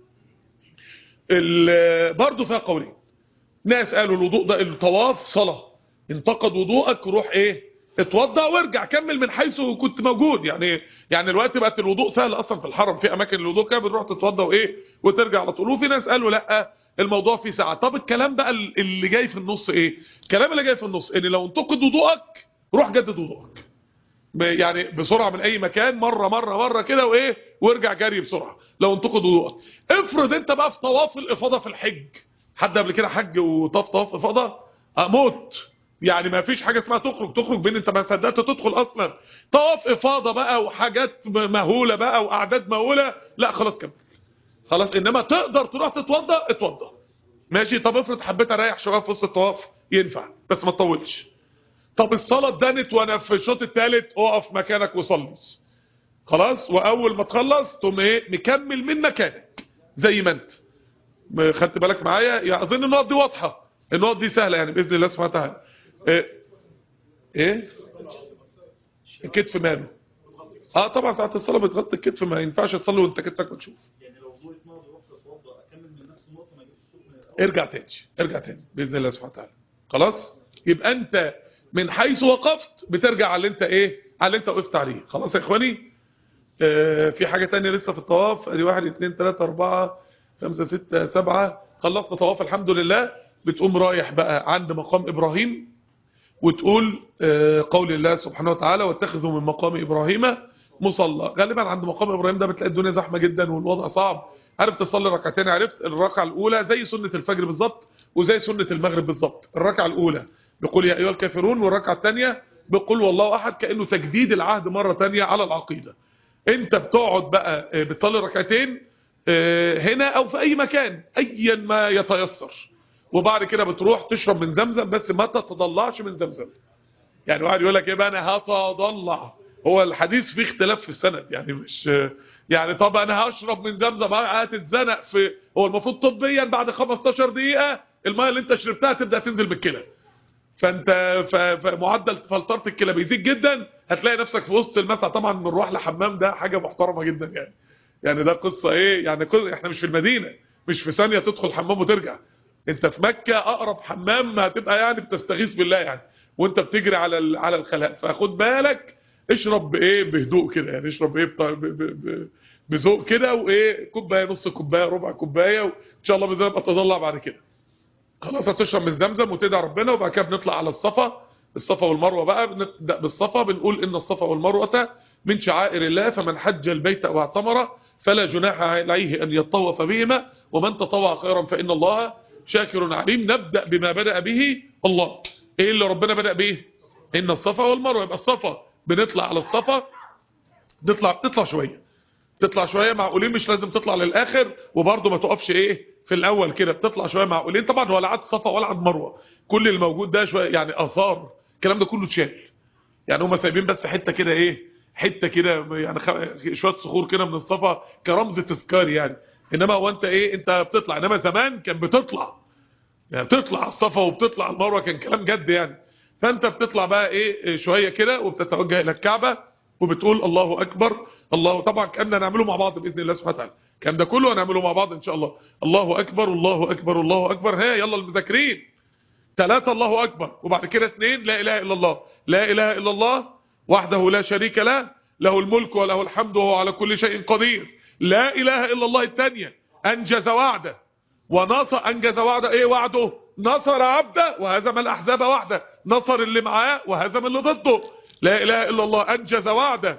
برضه فيها قولين ناس قالوا الوضوء ده الطواف صلاه انتقد وضوءك روح ايه اتوضى وارجع كمل من حيث كنت موجود يعني يعني الوقت بقت الوضوء سهل اصلا في الحرم في اماكن الوضوء كده بتروح تتوضى وايه وترجع على طول وفي ناس قالوا لا الموضوع فيه ساعه طب الكلام بقى اللي جاي في النص ايه الكلام اللي جاي في النص ان لو انتقد وضوءك روح جدد وضوءك يعني بسرعة من اي مكان مرة مرة مرة كده وايه وارجع جري بسرعة لو انتقد وضوءك افرض انت بقى في طواف الافاضة في الحج حد قبل كده حج وطاف طواف افاضة موت يعني ما فيش حاجة اسمها تخرج تخرج بين انت ما صدقت تدخل اصلا طواف افاضة بقى وحاجات مهولة بقى واعداد مهولة لا خلاص كمل خلاص انما تقدر تروح تتوضى اتوضى ماشي طب افرض حبيت اريح شويه في وسط الطواف ينفع بس ما تطولش طب الصلاه اتدنت وانا في الشوط الثالث اقف مكانك وصلي خلاص واول ما تخلص تقوم ايه مكمل من مكانك زي ما انت م- خدت بالك معايا يعني اظن النقط دي واضحه النقط دي سهله يعني باذن الله سبحانه وتعالى ايه ايه الكتف ماله اه طبعا ساعه الصلاه بتغطي الكتف ما ينفعش تصلي وانت كتفك مكشوف يعني لو زورت ماضي رحت اتوضا اكمل من نفس النقطه ما اجيبش الصوت من الأول. ارجع تاني ارجع تاني باذن الله سبحانه وتعالى خلاص يبقى انت من حيث وقفت بترجع على اللي انت ايه على اللي انت وقفت عليه خلاص يا اخواني آه في حاجه تانية لسه في الطواف ادي واحد اتنين تلاته اربعه خمسه سته سبعه خلصت طواف الحمد لله بتقوم رايح بقى عند مقام ابراهيم وتقول آه، قول الله سبحانه وتعالى واتخذوا من مقام إبراهيم مصلى غالبا عند مقام إبراهيم ده بتلاقي الدنيا زحمة جدا والوضع صعب عرفت تصلي ركعتين عرفت الركعة الأولى زي سنة الفجر بالظبط وزي سنة المغرب بالظبط الركعة الأولى بقول يا أيها الكافرون والركعة الثانية بقول والله أحد كأنه تجديد العهد مرة تانية على العقيدة انت بتقعد بقى آه، بتصلي ركعتين آه، هنا أو في أي مكان أيا ما يتيسر وبعد كده بتروح تشرب من زمزم بس ما تتضلعش من زمزم يعني واحد يقول لك ايه بقى انا هتضلع هو الحديث فيه اختلاف في السند يعني مش يعني طب انا هشرب من زمزم هتتزنق في هو المفروض طبيا بعد 15 دقيقه الميه اللي انت شربتها تبدا تنزل بالكلى فانت ف- فمعدل فلتره الكلى بيزيد جدا هتلاقي نفسك في وسط المسعى طبعا من روح لحمام ده حاجه محترمه جدا يعني يعني ده قصه ايه يعني كل احنا مش في المدينه مش في ثانيه تدخل حمام وترجع انت في مكه اقرب حمام هتبقى يعني بتستغيث بالله يعني وانت بتجري على ال- على الخلاء فخد بالك اشرب بايه بهدوء كده يعني اشرب ايه بط- ب- ب- ب- بذوق كده وايه كوبايه نص كوبايه ربع كوبايه وان شاء الله باذن الله ابقى اتضلع بعد كده خلاص هتشرب من زمزم وتدعي ربنا وبعد كده بنطلع على الصفا الصفا والمروه بقى بنبدا بالصفا بنقول ان الصفا والمروه من شعائر الله فمن حج البيت او اعتمر فلا جناح عليه ان يطوف بهما ومن تطوع خيرا فان الله شاكر عليم نبدا بما بدا به الله ايه اللي ربنا بدا به ان الصفا والمروه يبقى الصفا بنطلع على الصفا تطلع تطلع شويه تطلع شويه معقولين مش لازم تطلع للاخر وبرضه ما تقفش ايه في الاول كده بتطلع شويه معقولين طبعا ولا عاد صفا ولا عاد مروه كل الموجود ده شويه يعني اثار الكلام ده كله اتشال يعني هم سايبين بس حته كده ايه حته كده يعني خ... شويه صخور كده من الصفا كرمز تذكار يعني انما هو انت ايه انت بتطلع انما زمان كان بتطلع يعني بتطلع على الصفا وبتطلع على المروه كان كلام جد يعني فانت بتطلع بقى ايه شويه كده وبتتوجه الى الكعبه وبتقول الله اكبر الله طبعا الكلام ده هنعمله مع بعض باذن الله سبحانه وتعالى الكلام ده كله هنعمله مع بعض ان شاء الله الله اكبر الله اكبر الله اكبر ها يلا المذاكرين ثلاثة الله أكبر وبعد كده اثنين لا إله إلا الله لا إله إلا الله وحده لا شريك له له الملك وله الحمد وهو على كل شيء قدير لا إله إلا الله الثانية أنجز وعده ونصر أنجز وعده إيه وعده نصر عبده وهزم الأحزاب وحده نصر اللي معاه وهزم اللي ضده لا إله إلا الله أنجز وعده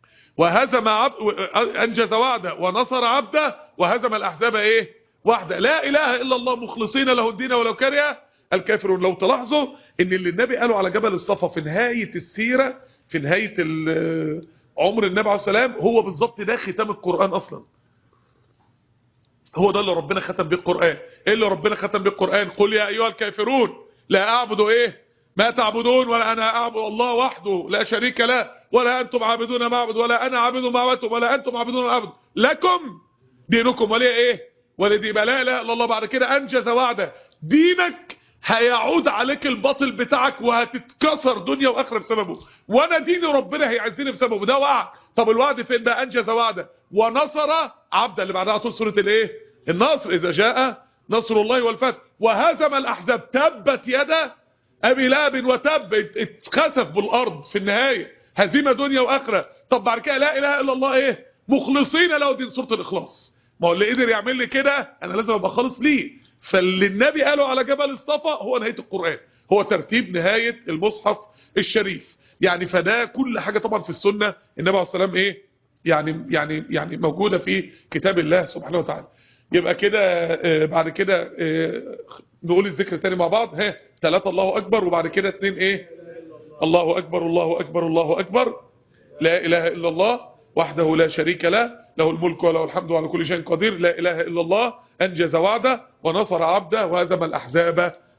وهزم عبد أنجز وعده ونصر عبده وهزم الأحزاب إيه وحده لا إله إلا الله مخلصين له الدين ولو كره الكافرون لو تلاحظوا ان اللي النبي قاله على جبل الصفا في نهاية السيرة في نهاية ال- عمر النبي عليه السلام هو بالظبط ده ختام القرآن اصلا هو ده اللي ربنا ختم بيه القرآن ايه اللي ربنا ختم بيه القرآن قل يا ايها الكافرون لا اعبد ايه ما تعبدون ولا انا اعبد الله وحده لا شريك له ولا انتم عابدون ما اعبد ولا انا عابد ما عبدتم ولا انتم عابدون ما اعبد لكم دينكم ولي ايه ولدي بلا لا اله الا الله بعد كده انجز وعده دينك هيعود عليك الباطل بتاعك وهتتكسر دنيا واخره بسببه وانا ديني ربنا هيعزني بسببه ده وعد طب الوعد فين بقى انجز وعده ونصر عبدا اللي بعدها طول سوره الايه النصر اذا جاء نصر الله والفتح وهزم الاحزاب تبت يدا ابي لهب وتب ات- اتخسف بالارض في النهايه هزيمه دنيا واخره طب بعد كده لا اله الا الله ايه مخلصين له دين سوره الاخلاص ما هو اللي قدر يعمل لي كده انا لازم ابقى خالص ليه فاللي النبي قاله على جبل الصفا هو نهايه القران هو ترتيب نهايه المصحف الشريف يعني فده كل حاجه طبعا في السنه النبي عليه الصلاه والسلام ايه يعني يعني يعني موجوده في كتاب الله سبحانه وتعالى يبقى كده آه، بعد كده آه، نقول الذكر تاني مع بعض ها ثلاثة الله اكبر وبعد كده اتنين ايه الله اكبر الله اكبر الله اكبر لا اله الا الله وحده لا شريك له له الملك وله الحمد على كل شيء قدير لا اله الا الله انجز وعده ونصر عبده وهزم الاحزاب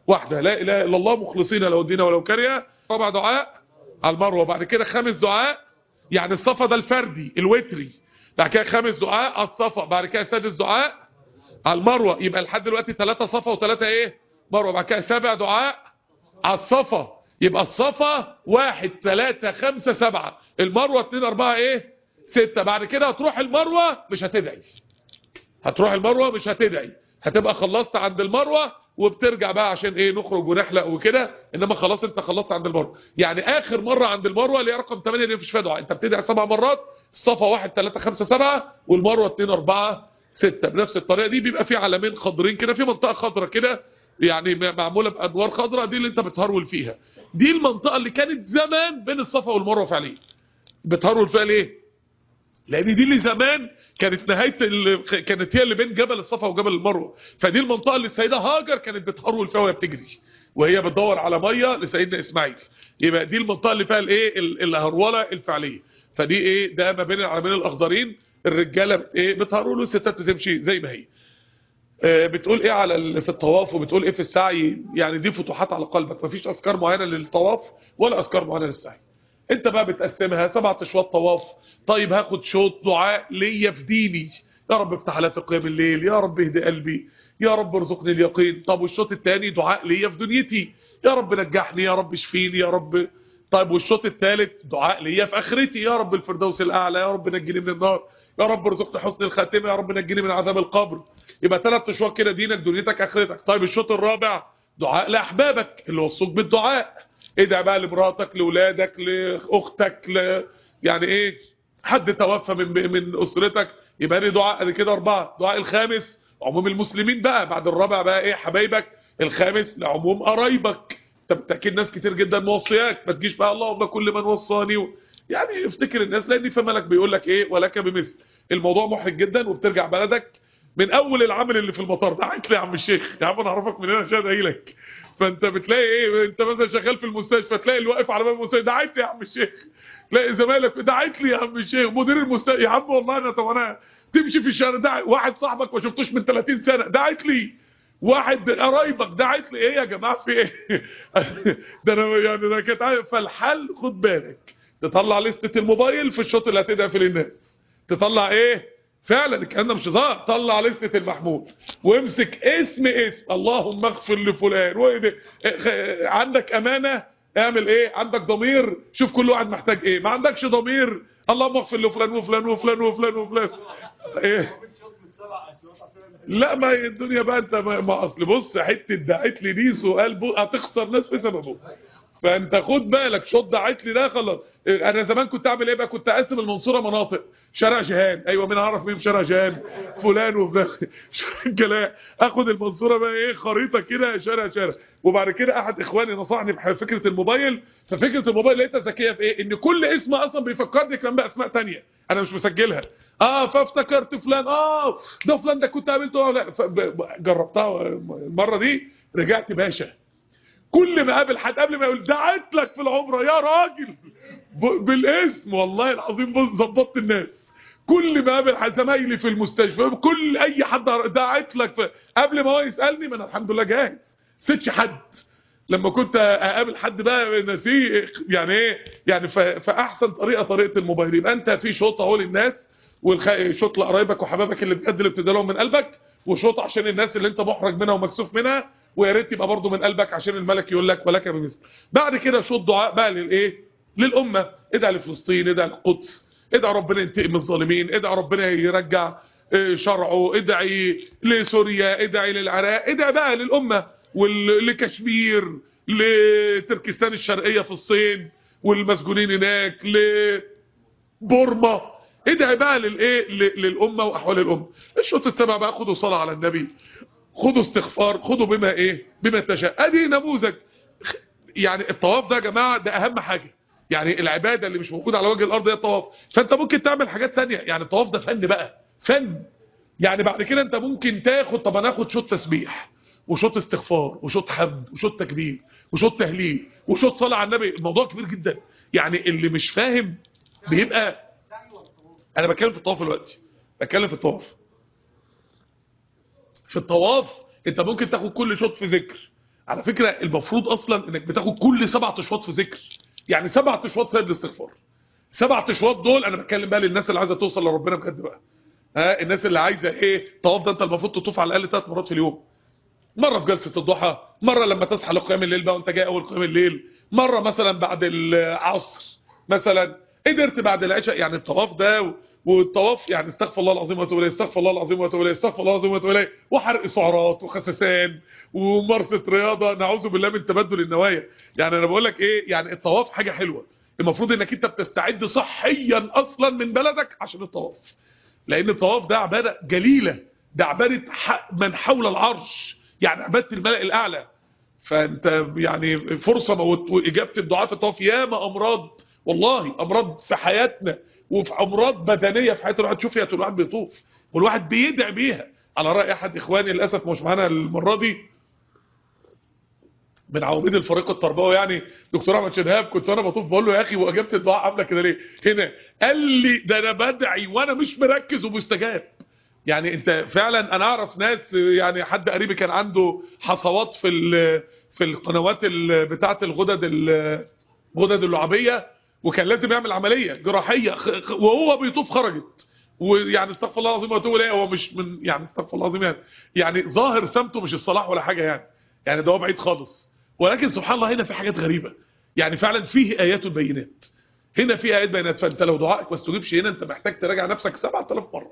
واحده لا اله الا الله مخلصين له الدين ولو كره رابع دعاء على المروه بعد كده خامس دعاء يعني الصفا ده الفردي الوتري بعد كده خامس دعاء على الصفا بعد كده سادس دعاء على المروه يبقى لحد دلوقتي ثلاثة صفا وثلاثة ايه مروه بعد كده سابع دعاء على الصفا يبقى الصفا واحد ثلاثة خمسة سبعة المروه اتنين اربعة ايه ستة بعد كده هتروح المروه مش هتدعي هتروح المروه مش هتدعي هتبقى خلصت عند المروه وبترجع بقى عشان ايه نخرج ونحلق وكده انما خلاص انت خلصت عند المروه يعني اخر مره عند المروه اللي هي رقم 8 اللي مفيش فيها دعاء انت بتدعي سبع مرات الصفا 1 3 5 7 والمروه 2 4 6 بنفس الطريقه دي بيبقى في علامين خضرين كده في منطقه خضراء كده يعني معموله بانوار خضراء دي اللي انت بتهرول فيها دي المنطقه اللي كانت زمان بين الصفا والمروه فعليا بتهرول فيها ليه لان دي اللي زمان كانت نهايه ال... كانت هي اللي بين جبل الصفا وجبل المروه فدي المنطقه اللي السيده هاجر كانت بتهرول فيها وهي بتجري وهي بتدور على ميه لسيدنا اسماعيل يبقى دي المنطقه اللي فيها الايه ال- الهروله الفعليه فدي ايه ده ما بين العلمين الاخضرين الرجاله بت- ايه بتهرول والستات بتمشي زي ما هي آه، بتقول ايه على ال- في الطواف وبتقول ايه في السعي يعني دي فتوحات على قلبك مفيش اذكار معينه للطواف ولا اذكار معينه للسعي انت بقى بتقسمها سبعة اشواط طواف طيب هاخد شوط دعاء ليا في ديني يا رب افتح عليا في قيام الليل يا رب اهدي قلبي يا رب ارزقني اليقين طب والشوط الثاني دعاء ليا في دنيتي يا رب نجحني يا رب اشفيني يا رب طيب والشوط الثالث دعاء ليا في اخرتي يا رب الفردوس الاعلى يا رب نجيني من النار يا رب ارزقني حسن الخاتمه يا رب نجيني من عذاب القبر يبقى ثلاث اشواط كده دينك دنيتك اخرتك طيب الشوط الرابع دعاء لاحبابك اللي وصوك بالدعاء ادعي بقى لمراتك لاولادك لاختك ل... يعني ايه حد توفى من من اسرتك يبقى لي دعاء ادي كده اربعه دعاء الخامس عموم المسلمين بقى بعد الرابع بقى ايه حبايبك الخامس لعموم قرايبك انت بالتاكيد ناس كتير جدا موصياك ما تجيش بقى اللهم كل من وصاني و... يعني افتكر الناس لان في ملك بيقول لك ايه ولك بمثل الموضوع محرج جدا وبترجع بلدك من اول العامل اللي في المطار دعيت لي يا عم الشيخ يا عم انا اعرفك من هنا عشان ادعي لك فانت بتلاقي ايه انت مثلا شغال في المستشفى تلاقي اللي واقف على باب المستشفى دعيت لي يا عم الشيخ تلاقي زمايلك دعيت لي يا عم الشيخ مدير المستشفى يا عم والله انا طب انا تمشي في الشارع دعي واحد صاحبك ما شفتوش من 30 سنه دعيت لي واحد قرايبك دعيت لي ايه يا جماعه في ايه ده انا يعني ده كانت عارف. فالحل خد بالك تطلع لستة الموبايل في الشوط اللي هتدعي في للناس تطلع ايه فعلا الكلام ده مش هزار طلع لستة المحمول وامسك اسم اسم اللهم اغفر لفلان وإيه اه عندك امانة اعمل ايه عندك ضمير شوف كل واحد محتاج ايه ما عندكش ضمير اللهم اغفر لفلان وفلان وفلان وفلان وفلان ايه لا ما هي الدنيا بقى انت ما, ما اصل بص حته دعيت لي دي سؤال بو هتخسر ناس بسببه فانت خد بالك شوط دعيت لي ده خلاص انا زمان كنت اعمل ايه بقى كنت اقسم المنصوره مناطق شارع جهان ايوه مين اعرف مين في شارع جهان فلان وفلان شارع الجلاء اخد المنصوره بقى ايه خريطه كده شارع شارع وبعد كده احد اخواني نصحني بفكره الموبايل ففكره الموبايل لقيتها ذكيه في ايه ان كل اسم اصلا بيفكرني كمان باسماء تانية انا مش مسجلها اه فافتكرت فلان اه ده فلان ده كنت قابلته لا جربتها المره دي رجعت باشا كل ما قابل حد قبل ما يقول دعيت لك في العمره يا راجل بالاسم والله العظيم بص ظبطت الناس كل ما قابل حد زمايلي في المستشفى كل اي حد دعيت لك في قبل ما هو يسالني ما انا الحمد لله جاهز سيتش حد لما كنت اقابل حد بقى نسيه يعني ايه يعني فاحسن طريقه طريقه الموبايل يبقى انت في شوط اهو للناس وشوط لقرايبك وحبايبك اللي بجد اللي بتدي لهم من قلبك وشوط عشان الناس اللي انت محرج منها ومكسوف منها ويا ريت يبقى برضه من قلبك عشان الملك يقول لك ولك بمثل بعد كده شوط دعاء بقى للايه للامه ادعي لفلسطين ادعي للقدس ادعي ربنا ينتقم من الظالمين ادعي ربنا يرجع شرعه ادعي لسوريا ادعي للعراق ادعي بقى للامه ولكشمير لتركستان الشرقيه في الصين والمسجونين هناك لبورما ادعي بقى للايه للامه واحوال الامه الشوط السابع بقى خدوا صلاه على النبي خدوا استغفار خدوا بما ايه بما تشاء ادي نموذج يعني الطواف ده يا جماعه ده اهم حاجه يعني العباده اللي مش موجوده على وجه الارض هي الطواف فانت ممكن تعمل حاجات تانية يعني الطواف ده فن بقى فن يعني بعد كده انت ممكن تاخد طب انا اخد شوط تسبيح وشوط استغفار وشوط حمد وشوط تكبير وشوط تهليل وشوط صلاه على النبي الموضوع كبير جدا يعني اللي مش فاهم بيبقى انا بتكلم في الطواف دلوقتي بتكلم في الطواف في الطواف انت ممكن تاخد كل شوط في ذكر على فكره المفروض اصلا انك بتاخد كل سبع اشواط في ذكر يعني سبع اشواط سيد الاستغفار سبع اشواط دول انا بتكلم بقى للناس اللي عايزه توصل لربنا بجد بقى ها الناس اللي عايزه ايه طواف ده انت المفروض تطوف على الاقل ثلاث مرات في اليوم مرة في جلسة الضحى مرة لما تصحى لقيام الليل بقى وانت جاي اول قيام الليل مرة مثلا بعد العصر مثلا قدرت بعد العشاء يعني الطواف ده و- والطواف يعني استغفر الله العظيم واتوب اليه استغفر الله العظيم واتوب اليه استغفر الله العظيم واتوب اليه وحرق سعرات وخسسان وممارسه رياضه نعوذ بالله من تبدل النوايا يعني انا بقول لك ايه يعني الطواف حاجه حلوه المفروض انك انت بتستعد صحيا اصلا من بلدك عشان الطواف لان الطواف ده عباده جليله ده عباده ح- من حول العرش يعني عباده الملأ الاعلى فانت يعني فرصه موت- واجابه الدعاء في الطواف ياما امراض والله امراض في حياتنا وفي امراض بدنيه في حياه الواحد شوف يا الواحد بيطوف والواحد بيدعي بيها على راي احد اخواني للاسف مش معانا المره دي من عواميد الفريق التربوي يعني دكتور احمد شنهاب كنت انا بطوف بقول له يا اخي واجابه الدعاء عامله كده ليه هنا قال لي ده انا بدعي وانا مش مركز ومستجاب يعني انت فعلا انا اعرف ناس يعني حد قريبي كان عنده حصوات في ال- في القنوات ال- بتاعه الغدد ال- الغدد اللعابيه وكان لازم يعمل عمليه جراحيه خ- خ- وهو بيطوف خرجت ويعني استغفر الله العظيم واتوب اليه هو مش من يعني استغفر الله العظيم يعني يعني ظاهر سمته مش الصلاح ولا حاجه يعني يعني ده هو بعيد خالص ولكن سبحان الله هنا في حاجات غريبه يعني فعلا فيه ايات بينات هنا في ايات بينات فانت لو دعائك ما استجيبش هنا انت محتاج تراجع نفسك 7000 مره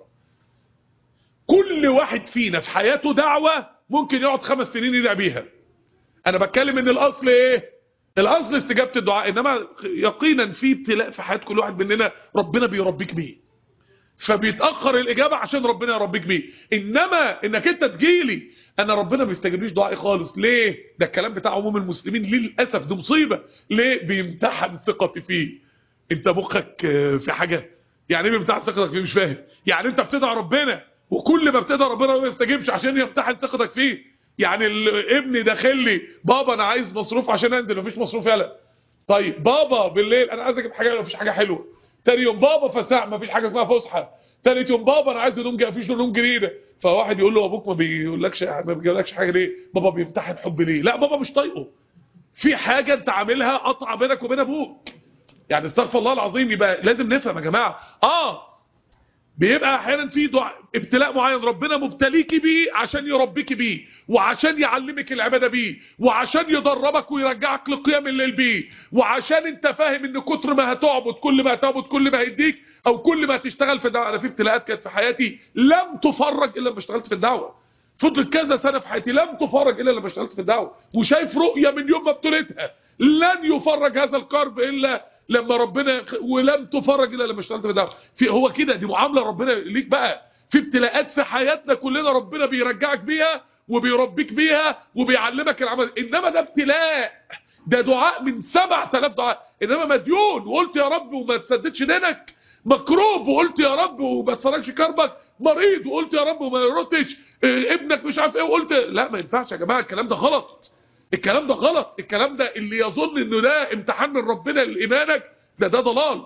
كل واحد فينا في حياته دعوه ممكن يقعد خمس سنين يدعي بيها انا بتكلم ان الاصل ايه الاصل استجابه الدعاء انما يقينا في ابتلاء في حياه كل واحد مننا ربنا بيربيك بيه فبيتاخر الاجابه عشان ربنا يربيك بيه انما انك انت تجيلي انا ربنا ما بيستجيبليش دعائي خالص ليه ده الكلام بتاع عموم المسلمين للاسف دي مصيبه ليه بيمتحن ثقتي فيه انت مخك آه، في حاجه يعني ايه بيمتحن ثقتك فيه مش فاهم يعني انت بتدعي ربنا وكل ما بتدعي ربنا ما يستجيبش عشان يمتحن ثقتك فيه يعني ال- ابني داخل لي بابا انا عايز مصروف عشان انزل مفيش مصروف يلا طيب بابا بالليل انا عايز اجيب حاجه مفيش حاجه حلوه تاني يوم بابا فساع مفيش حاجه اسمها فسحه تالت يوم بابا انا عايز هدوم جا- مفيش هدوم جديده فواحد يقول له ابوك ما بيقولكش ما بيجيبلكش حاجه ليه بابا بيمتحن حب ليه لا بابا مش طايقه في حاجه انت عاملها قطع بينك وبين ابوك يعني استغفر الله العظيم يبقى لازم نفهم يا جماعه اه بيبقى احيانا في دعاء ابتلاء معين ربنا مبتليكي بيه عشان يربيكي بيه وعشان يعلمك العباده بيه وعشان يدربك ويرجعك لقيام الليل بيه وعشان انت فاهم ان كتر ما هتعبد كل ما هتعبد كل ما هيديك او كل ما هتشتغل في الدعوه انا في ابتلاءات كانت في حياتي لم تفرج الا لما اشتغلت في الدعوه فضلت كذا سنه في حياتي لم تفرج الا لما اشتغلت في الدعوه وشايف رؤيه من يوم ما ابتليتها لن يفرج هذا الكرب الا لما ربنا ولم تفرج الا لما اشتغلت في الدعوه في هو كده دي معامله ربنا ليك بقى في ابتلاءات في حياتنا كلنا ربنا بيرجعك بيها وبيربيك بيها وبيعلمك العمل انما ده ابتلاء ده دعاء من 7000 دعاء انما مديون وقلت يا رب وما تسددش دينك مكروب وقلت يا رب وما تفرجش كربك مريض وقلت يا رب وما يردش اه، ابنك مش عارف ايه وقلت لا ما ينفعش يا جماعه الكلام ده غلط الكلام ده غلط الكلام ده اللي يظن انه ده امتحان من ربنا لايمانك ده ده ضلال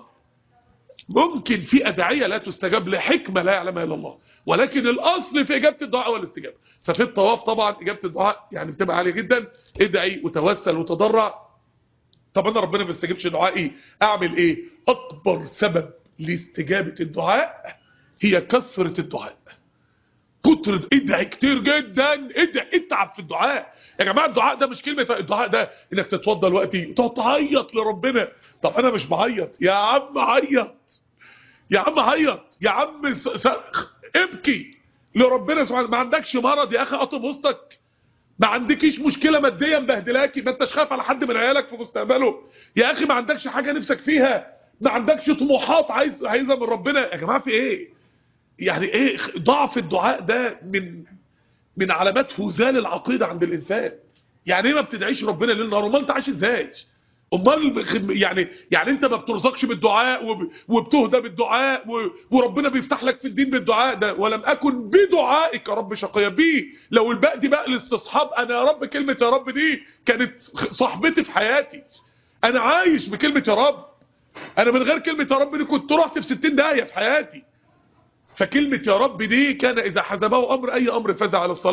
ممكن في ادعيه لا تستجاب لحكمه لا يعلمها الا الله ولكن الاصل في اجابه الدعاء والاستجابه ففي الطواف طبعا اجابه الدعاء يعني بتبقى عاليه جدا ادعي وتوسل وتضرع طب انا ربنا ما بيستجيبش دعائي اعمل ايه اكبر سبب لاستجابه الدعاء هي كثره الدعاء كتر ادعي كتير جدا ادعي اتعب في الدعاء يا جماعه الدعاء ده مش كلمه الدعاء ده انك تتوضى دلوقتي وتقعد تعيط لربنا طب انا مش بعيط يا عم عيط يا عم عيط يا عم س... س... ابكي لربنا سبحانه ما عندكش مرض يا اخي قطم وسطك ما عندكيش مشكله ماديه مبهدلاكي ما انتش خايف على حد من عيالك في مستقبله يا اخي ما عندكش حاجه نفسك فيها ما عندكش طموحات عايز عايزها من ربنا يا جماعه في ايه يعني ايه ضعف الدعاء ده من من علامات هزال العقيده عند الانسان يعني ايه ما بتدعيش ربنا ليل نهار امال انت عايش ازاي امال بخ- يعني يعني انت ما بترزقش بالدعاء وب- وبتهدى بالدعاء و- وربنا بيفتح لك في الدين بالدعاء ده ولم اكن بدعائك يا رب شقيا بيه لو الباء دي بقى للاستصحاب انا يا رب كلمه يا رب دي كانت صاحبتي في حياتي انا عايش بكلمه يا رب انا من غير كلمه يا رب دي كنت رحت في 60 داهيه في حياتي فكلمة يا رب دي كان إذا حزبه أمر أي أمر فزع على الصلاة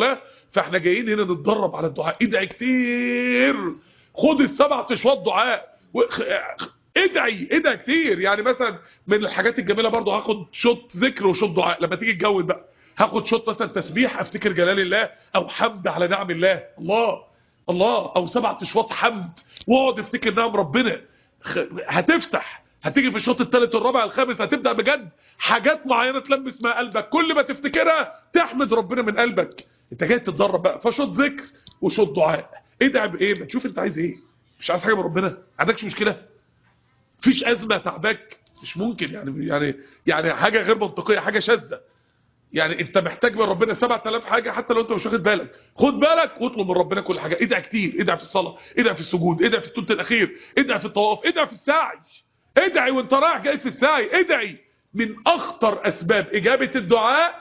فاحنا جايين هنا نتدرب على الدعاء ادعي كتير خد السبع اشواط دعاء وخ- ادعي ادعي كتير يعني مثلا من الحاجات الجميله برضو هاخد شوط ذكر وشوط دعاء لما تيجي تجود بقى هاخد شوط مثلا تسبيح افتكر جلال الله او حمد على نعم الله الله الله او سبع اشواط حمد واقعد افتكر نعم ربنا خ- هتفتح هتيجي في الشوط الثالث الرابع الخامس هتبدا بجد حاجات معينه تلمس ما قلبك كل ما تفتكرها تحمد ربنا من قلبك انت جاي تتدرب بقى فشوط ذكر وشوط دعاء ادعي بايه ما تشوف انت عايز ايه مش عايز حاجه من ربنا عندكش مشكله مفيش ازمه تعباك مش ممكن يعني يعني يعني حاجه غير منطقيه حاجه شاذه يعني انت محتاج من ربنا 7000 حاجه حتى لو انت مش واخد بالك خد بالك واطلب من ربنا كل حاجه ادعي كتير ادعي في الصلاه ادعي في السجود ادعي في الثلث الاخير ادعي في الطواف ادعي في السعي ادعي وانت رايح جاي في السعي ادعي من اخطر اسباب اجابه الدعاء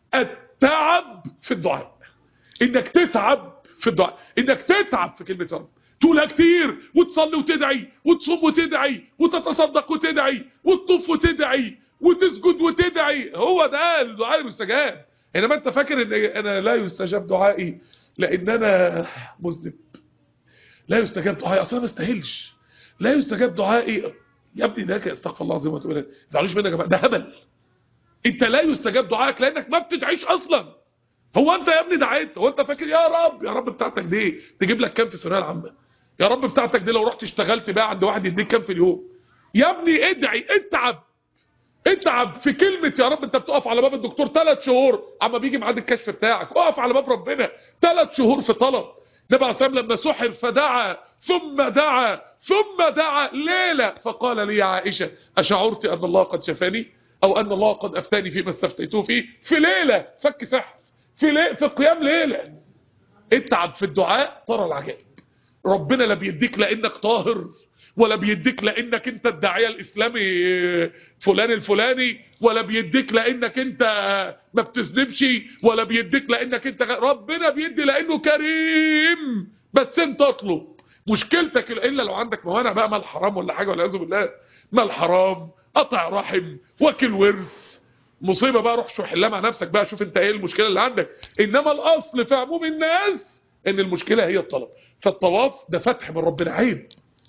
التعب في الدعاء انك تتعب في الدعاء انك تتعب في كلمه رب تقولها كتير وتصلي وتدعي وتصوم وتدعي وتتصدق وتدعي وتطوف وتدعي وتسجد وتدعي هو ده الدعاء المستجاب انما انت فاكر ان انا لا يستجاب دعائي لان انا مذنب لا يستجاب دعائي اصلا ما استاهلش لا يستجاب دعائي يا ابني ده استغفر الله العظيم واتوب اليه ما تزعلوش مني يا جماعه ده هبل انت لا يستجاب دعائك لانك ما بتدعيش اصلا هو انت يا ابني دعيت هو انت فاكر يا رب يا رب بتاعتك دي تجيب لك كام في الثانويه العامه يا رب بتاعتك دي لو رحت اشتغلت بقى عند واحد يديك كام في اليوم يا ابني ادعي اتعب اتعب في كلمة يا رب انت بتقف على باب الدكتور ثلاث شهور اما بيجي ميعاد الكشف بتاعك اقف على باب ربنا ثلاث شهور في طلب النبي عليه الصلاه لما سحر فدعا ثم دعا ثم دعا ليلة فقال لي يا عائشة أشعرت أن الله قد شفاني أو أن الله قد أفتاني فيما استفتيته فيه في ليلة فك سحر في, لي... في قيام ليلة اتعب في الدعاء ترى العجائب ربنا لا بيديك لانك طاهر ولا بيديك لانك انت الداعيه الاسلامي فلان الفلاني ولا بيديك لانك انت ما بتذنبش ولا بيديك لانك انت غ- ربنا بيدي لانه كريم بس انت اطلب مشكلتك الا لو عندك موانع بقى مال حرام ولا حاجه والعياذ بالله مال حرام قطع رحم واكل ورث مصيبه بقى روح شو حلها مع نفسك بقى شوف انت ايه المشكله اللي عندك انما الاصل في عموم الناس ان المشكله هي الطلب فالطواف ده فتح من ربنا عيب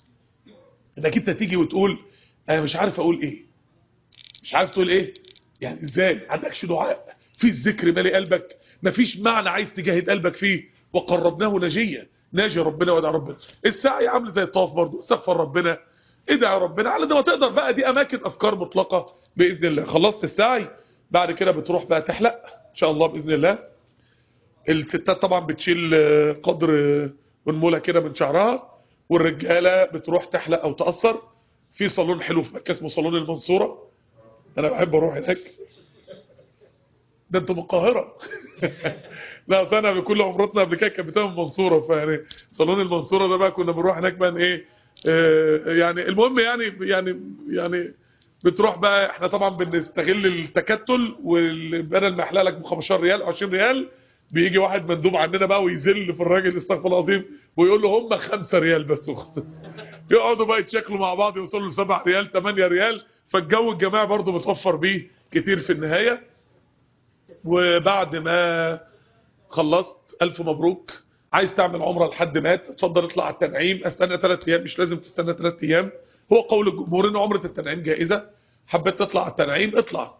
انك انت تيجي وتقول انا مش عارف اقول ايه مش عارف تقول ايه يعني ازاي عندكش دعاء في الذكر مالي قلبك مفيش معنى عايز تجاهد قلبك فيه وقربناه نجيا ناجي ربنا وادعي ربنا السعي عامل زي الطواف برضه استغفر ربنا ادعي ربنا على قد ما تقدر بقى دي اماكن افكار مطلقه باذن الله خلصت السعي بعد كده بتروح بقى تحلق ان شاء الله باذن الله الستات طبعا بتشيل آه، قدر آه، انمله كده من شعرها والرجاله بتروح تحلق او تقصر في صالون حلو في مكه اسمه صالون المنصوره انا بحب اروح هناك ده انتوا من القاهره لا أصل انا بكل عمرتنا قبل كده كانت بتبقى من المنصوره فيعني صالون المنصوره ده بقى كنا بنروح هناك بقى ايه آه، يعني المهم يعني يعني يعني بتروح بقى احنا طبعا بنستغل التكتل وبدل ما يحلق لك ب 15 ريال 20 ريال بيجي واحد مندوب عندنا بقى ويذل في الراجل استغفر الله العظيم ويقول له هم 5 ريال بس وخلاص يقعدوا بقى يتشكلوا مع بعض يوصلوا ل 7 ريال 8 ريال فالجو الجماعي برضه متوفر بيه كتير في النهايه وبعد ما خلصت الف مبروك عايز تعمل عمره لحد مات اتفضل اطلع على التنعيم استنى ثلاث ايام مش لازم تستنى ثلاث ايام هو قول الجمهور ان عمره التنعيم جائزه حبيت تطلع على التنعيم اطلع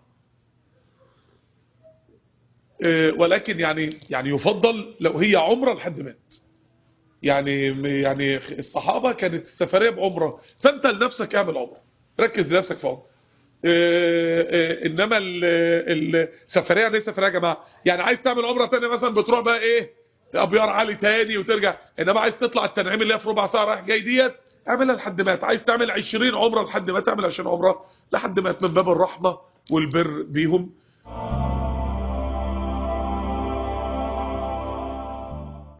آه، ولكن يعني يعني يفضل لو هي عمره لحد مات يعني يعني الصحابه كانت السفريه بعمره فانت لنفسك اعمل عمره ركز لنفسك في عمره آه، آه، انما ال- السفريه دي سفريه يا جماعه يعني عايز تعمل عمره ثانيه مثلا بتروح بقى ايه ابيار علي تاني وترجع انما عايز تطلع التنعيم اللي هي في ربع ساعه رايح جاي ديت اعملها لحد مات عايز تعمل 20 عمره لحد ما تعمل 20 عمره لحد ما من باب الرحمه والبر بيهم